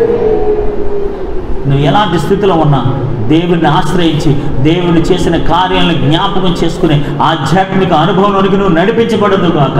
నువ్వు ఎలాంటి స్థితిలో ఉన్నా దేవుడిని ఆశ్రయించి దేవుడు చేసిన కార్యాలను జ్ఞాపకం చేసుకుని ఆధ్యాత్మిక అనుభవంలోనికి నువ్వు నడిపించబడదు కాక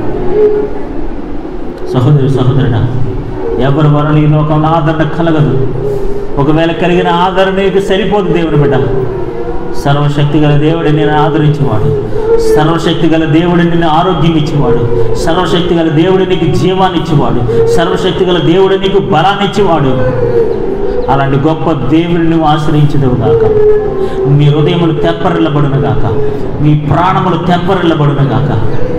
సహోదరి సహోదరుడా ఎవరి వలన ఈ లోకంలో ఆదరణ కలగదు ఒకవేళ కలిగిన ఆదరణ నీకు సరిపోదు దేవుని బిడ్డ సర్వశక్తి గల దేవుడిని నేను ఆదరించేవాడు సర్వశక్తి గల దేవుడిని నిన్ను ఆరోగ్యం ఇచ్చేవాడు సర్వశక్తి గల దేవుడు నీకు జీవాన్ని ఇచ్చేవాడు సర్వశక్తి గల దేవుడు నీకు బలాన్ని ఇచ్చేవాడు అలాంటి గొప్ప దేవుడిని నువ్వు ఆశ్రయించదువు గాక మీ హృదయములు తెప్పరిల్లబడును గాక మీ ప్రాణములు తెప్పరిల్లబడును గాక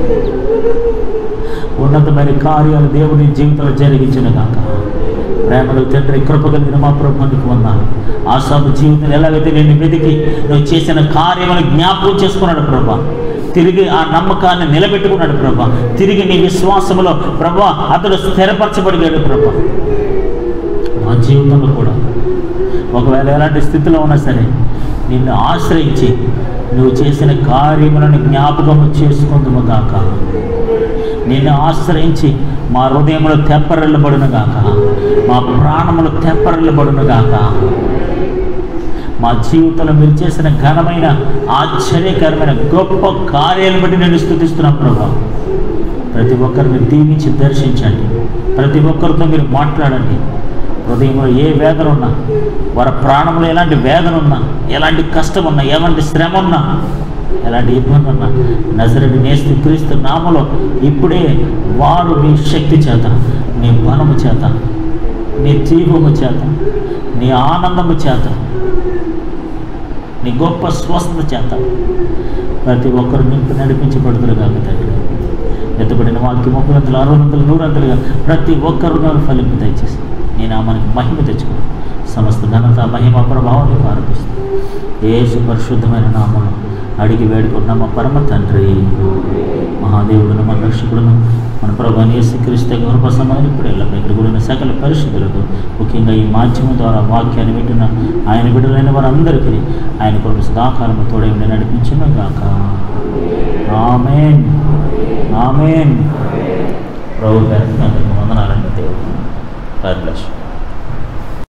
ఉన్నతమైన కార్యాలు దేవుని జీవితంలో జరిగించిన గాక ప్రేమలు తండ్రి కృప కలిగిన మా ప్రభుత్వానికి ఉన్నాను ఆశాపు జీవితం ఎలాగైతే నేను వెతికి నువ్వు చేసిన కార్యములు జ్ఞాపకం చేసుకున్నాడు ప్రభా తిరిగి ఆ నమ్మకాన్ని నిలబెట్టుకున్నాడు ప్రభా తిరిగి నీ విశ్వాసములో ప్రభా అతడు స్థిరపరచబడిగాడు ప్రభా మా జీవితంలో కూడా ఒకవేళ ఎలాంటి స్థితిలో ఉన్నా సరే నిన్ను ఆశ్రయించి నువ్వు చేసిన కార్యములను జ్ఞాపకము చేసుకుందుము గాక నిన్ను ఆశ్రయించి మా హృదయములు తెప్పరిల్లబడును గాక మా ప్రాణములు తెప్పరిల్లబడును గాక మా జీవితంలో మీరు చేసిన ఘనమైన ఆశ్చర్యకరమైన గొప్ప కార్యాలను బట్టి నేను స్థుతిస్తున్నాను ప్రభా ప్రతి ఒక్కరిని దీవించి దర్శించండి ప్రతి ఒక్కరితో మీరు మాట్లాడండి హృదయంలో ఏ వేదన ఉన్నా వారి ప్రాణంలో ఎలాంటి వేదన ఉన్నా ఎలాంటి కష్టం ఉన్నా ఎలాంటి శ్రమ ఉన్నా ఎలాంటి ఇబ్బంది ఉన్నా నజరడి నేస్తు క్రీస్తు నామలో ఇప్పుడే వారు నీ శక్తి చేత నీ బలము చేత నీ జీవము చేత నీ ఆనందము చేత నీ గొప్ప స్వస్థత చేత ప్రతి ఒక్కరు నింపి నడిపించబడుతురు కాక తండ్రి ఎత్తబడిన వాక్యం ముప్పై వందలు అరవై వందలు నూరు వందలుగా ప్రతి ఒక్కరు నాకు ఫలింపు దయచేసి నీ నామానికి మహిమ తెచ్చుకో సమస్త ఘనత మహిమ ప్రభావం నీకు ఆరోపిస్తుంది ఏసు పరిశుద్ధమైన నామం అడిగి వేడుకున్న మా పరమ తండ్రి మహాదేవుడును మన రక్షకుడును మన ప్రభు యేసుక్రీస్తు గౌరవ సమాధానం ఇప్పుడు ఎల్ల ఇక్కడ కూడా సకల పరిశుద్ధులకు ముఖ్యంగా ఈ మాధ్యమం ద్వారా వాక్యాన్ని వింటున్న ఆయన బిడ్డలైన వారందరికీ ఆయన కొరకు సదాకాలము తోడే ఉండి నడిపించిన గాక ఆమెన్ ఆమెన్ ప్రభు గారికి అందరికీ వందనాలండి దేవుడు God bless you.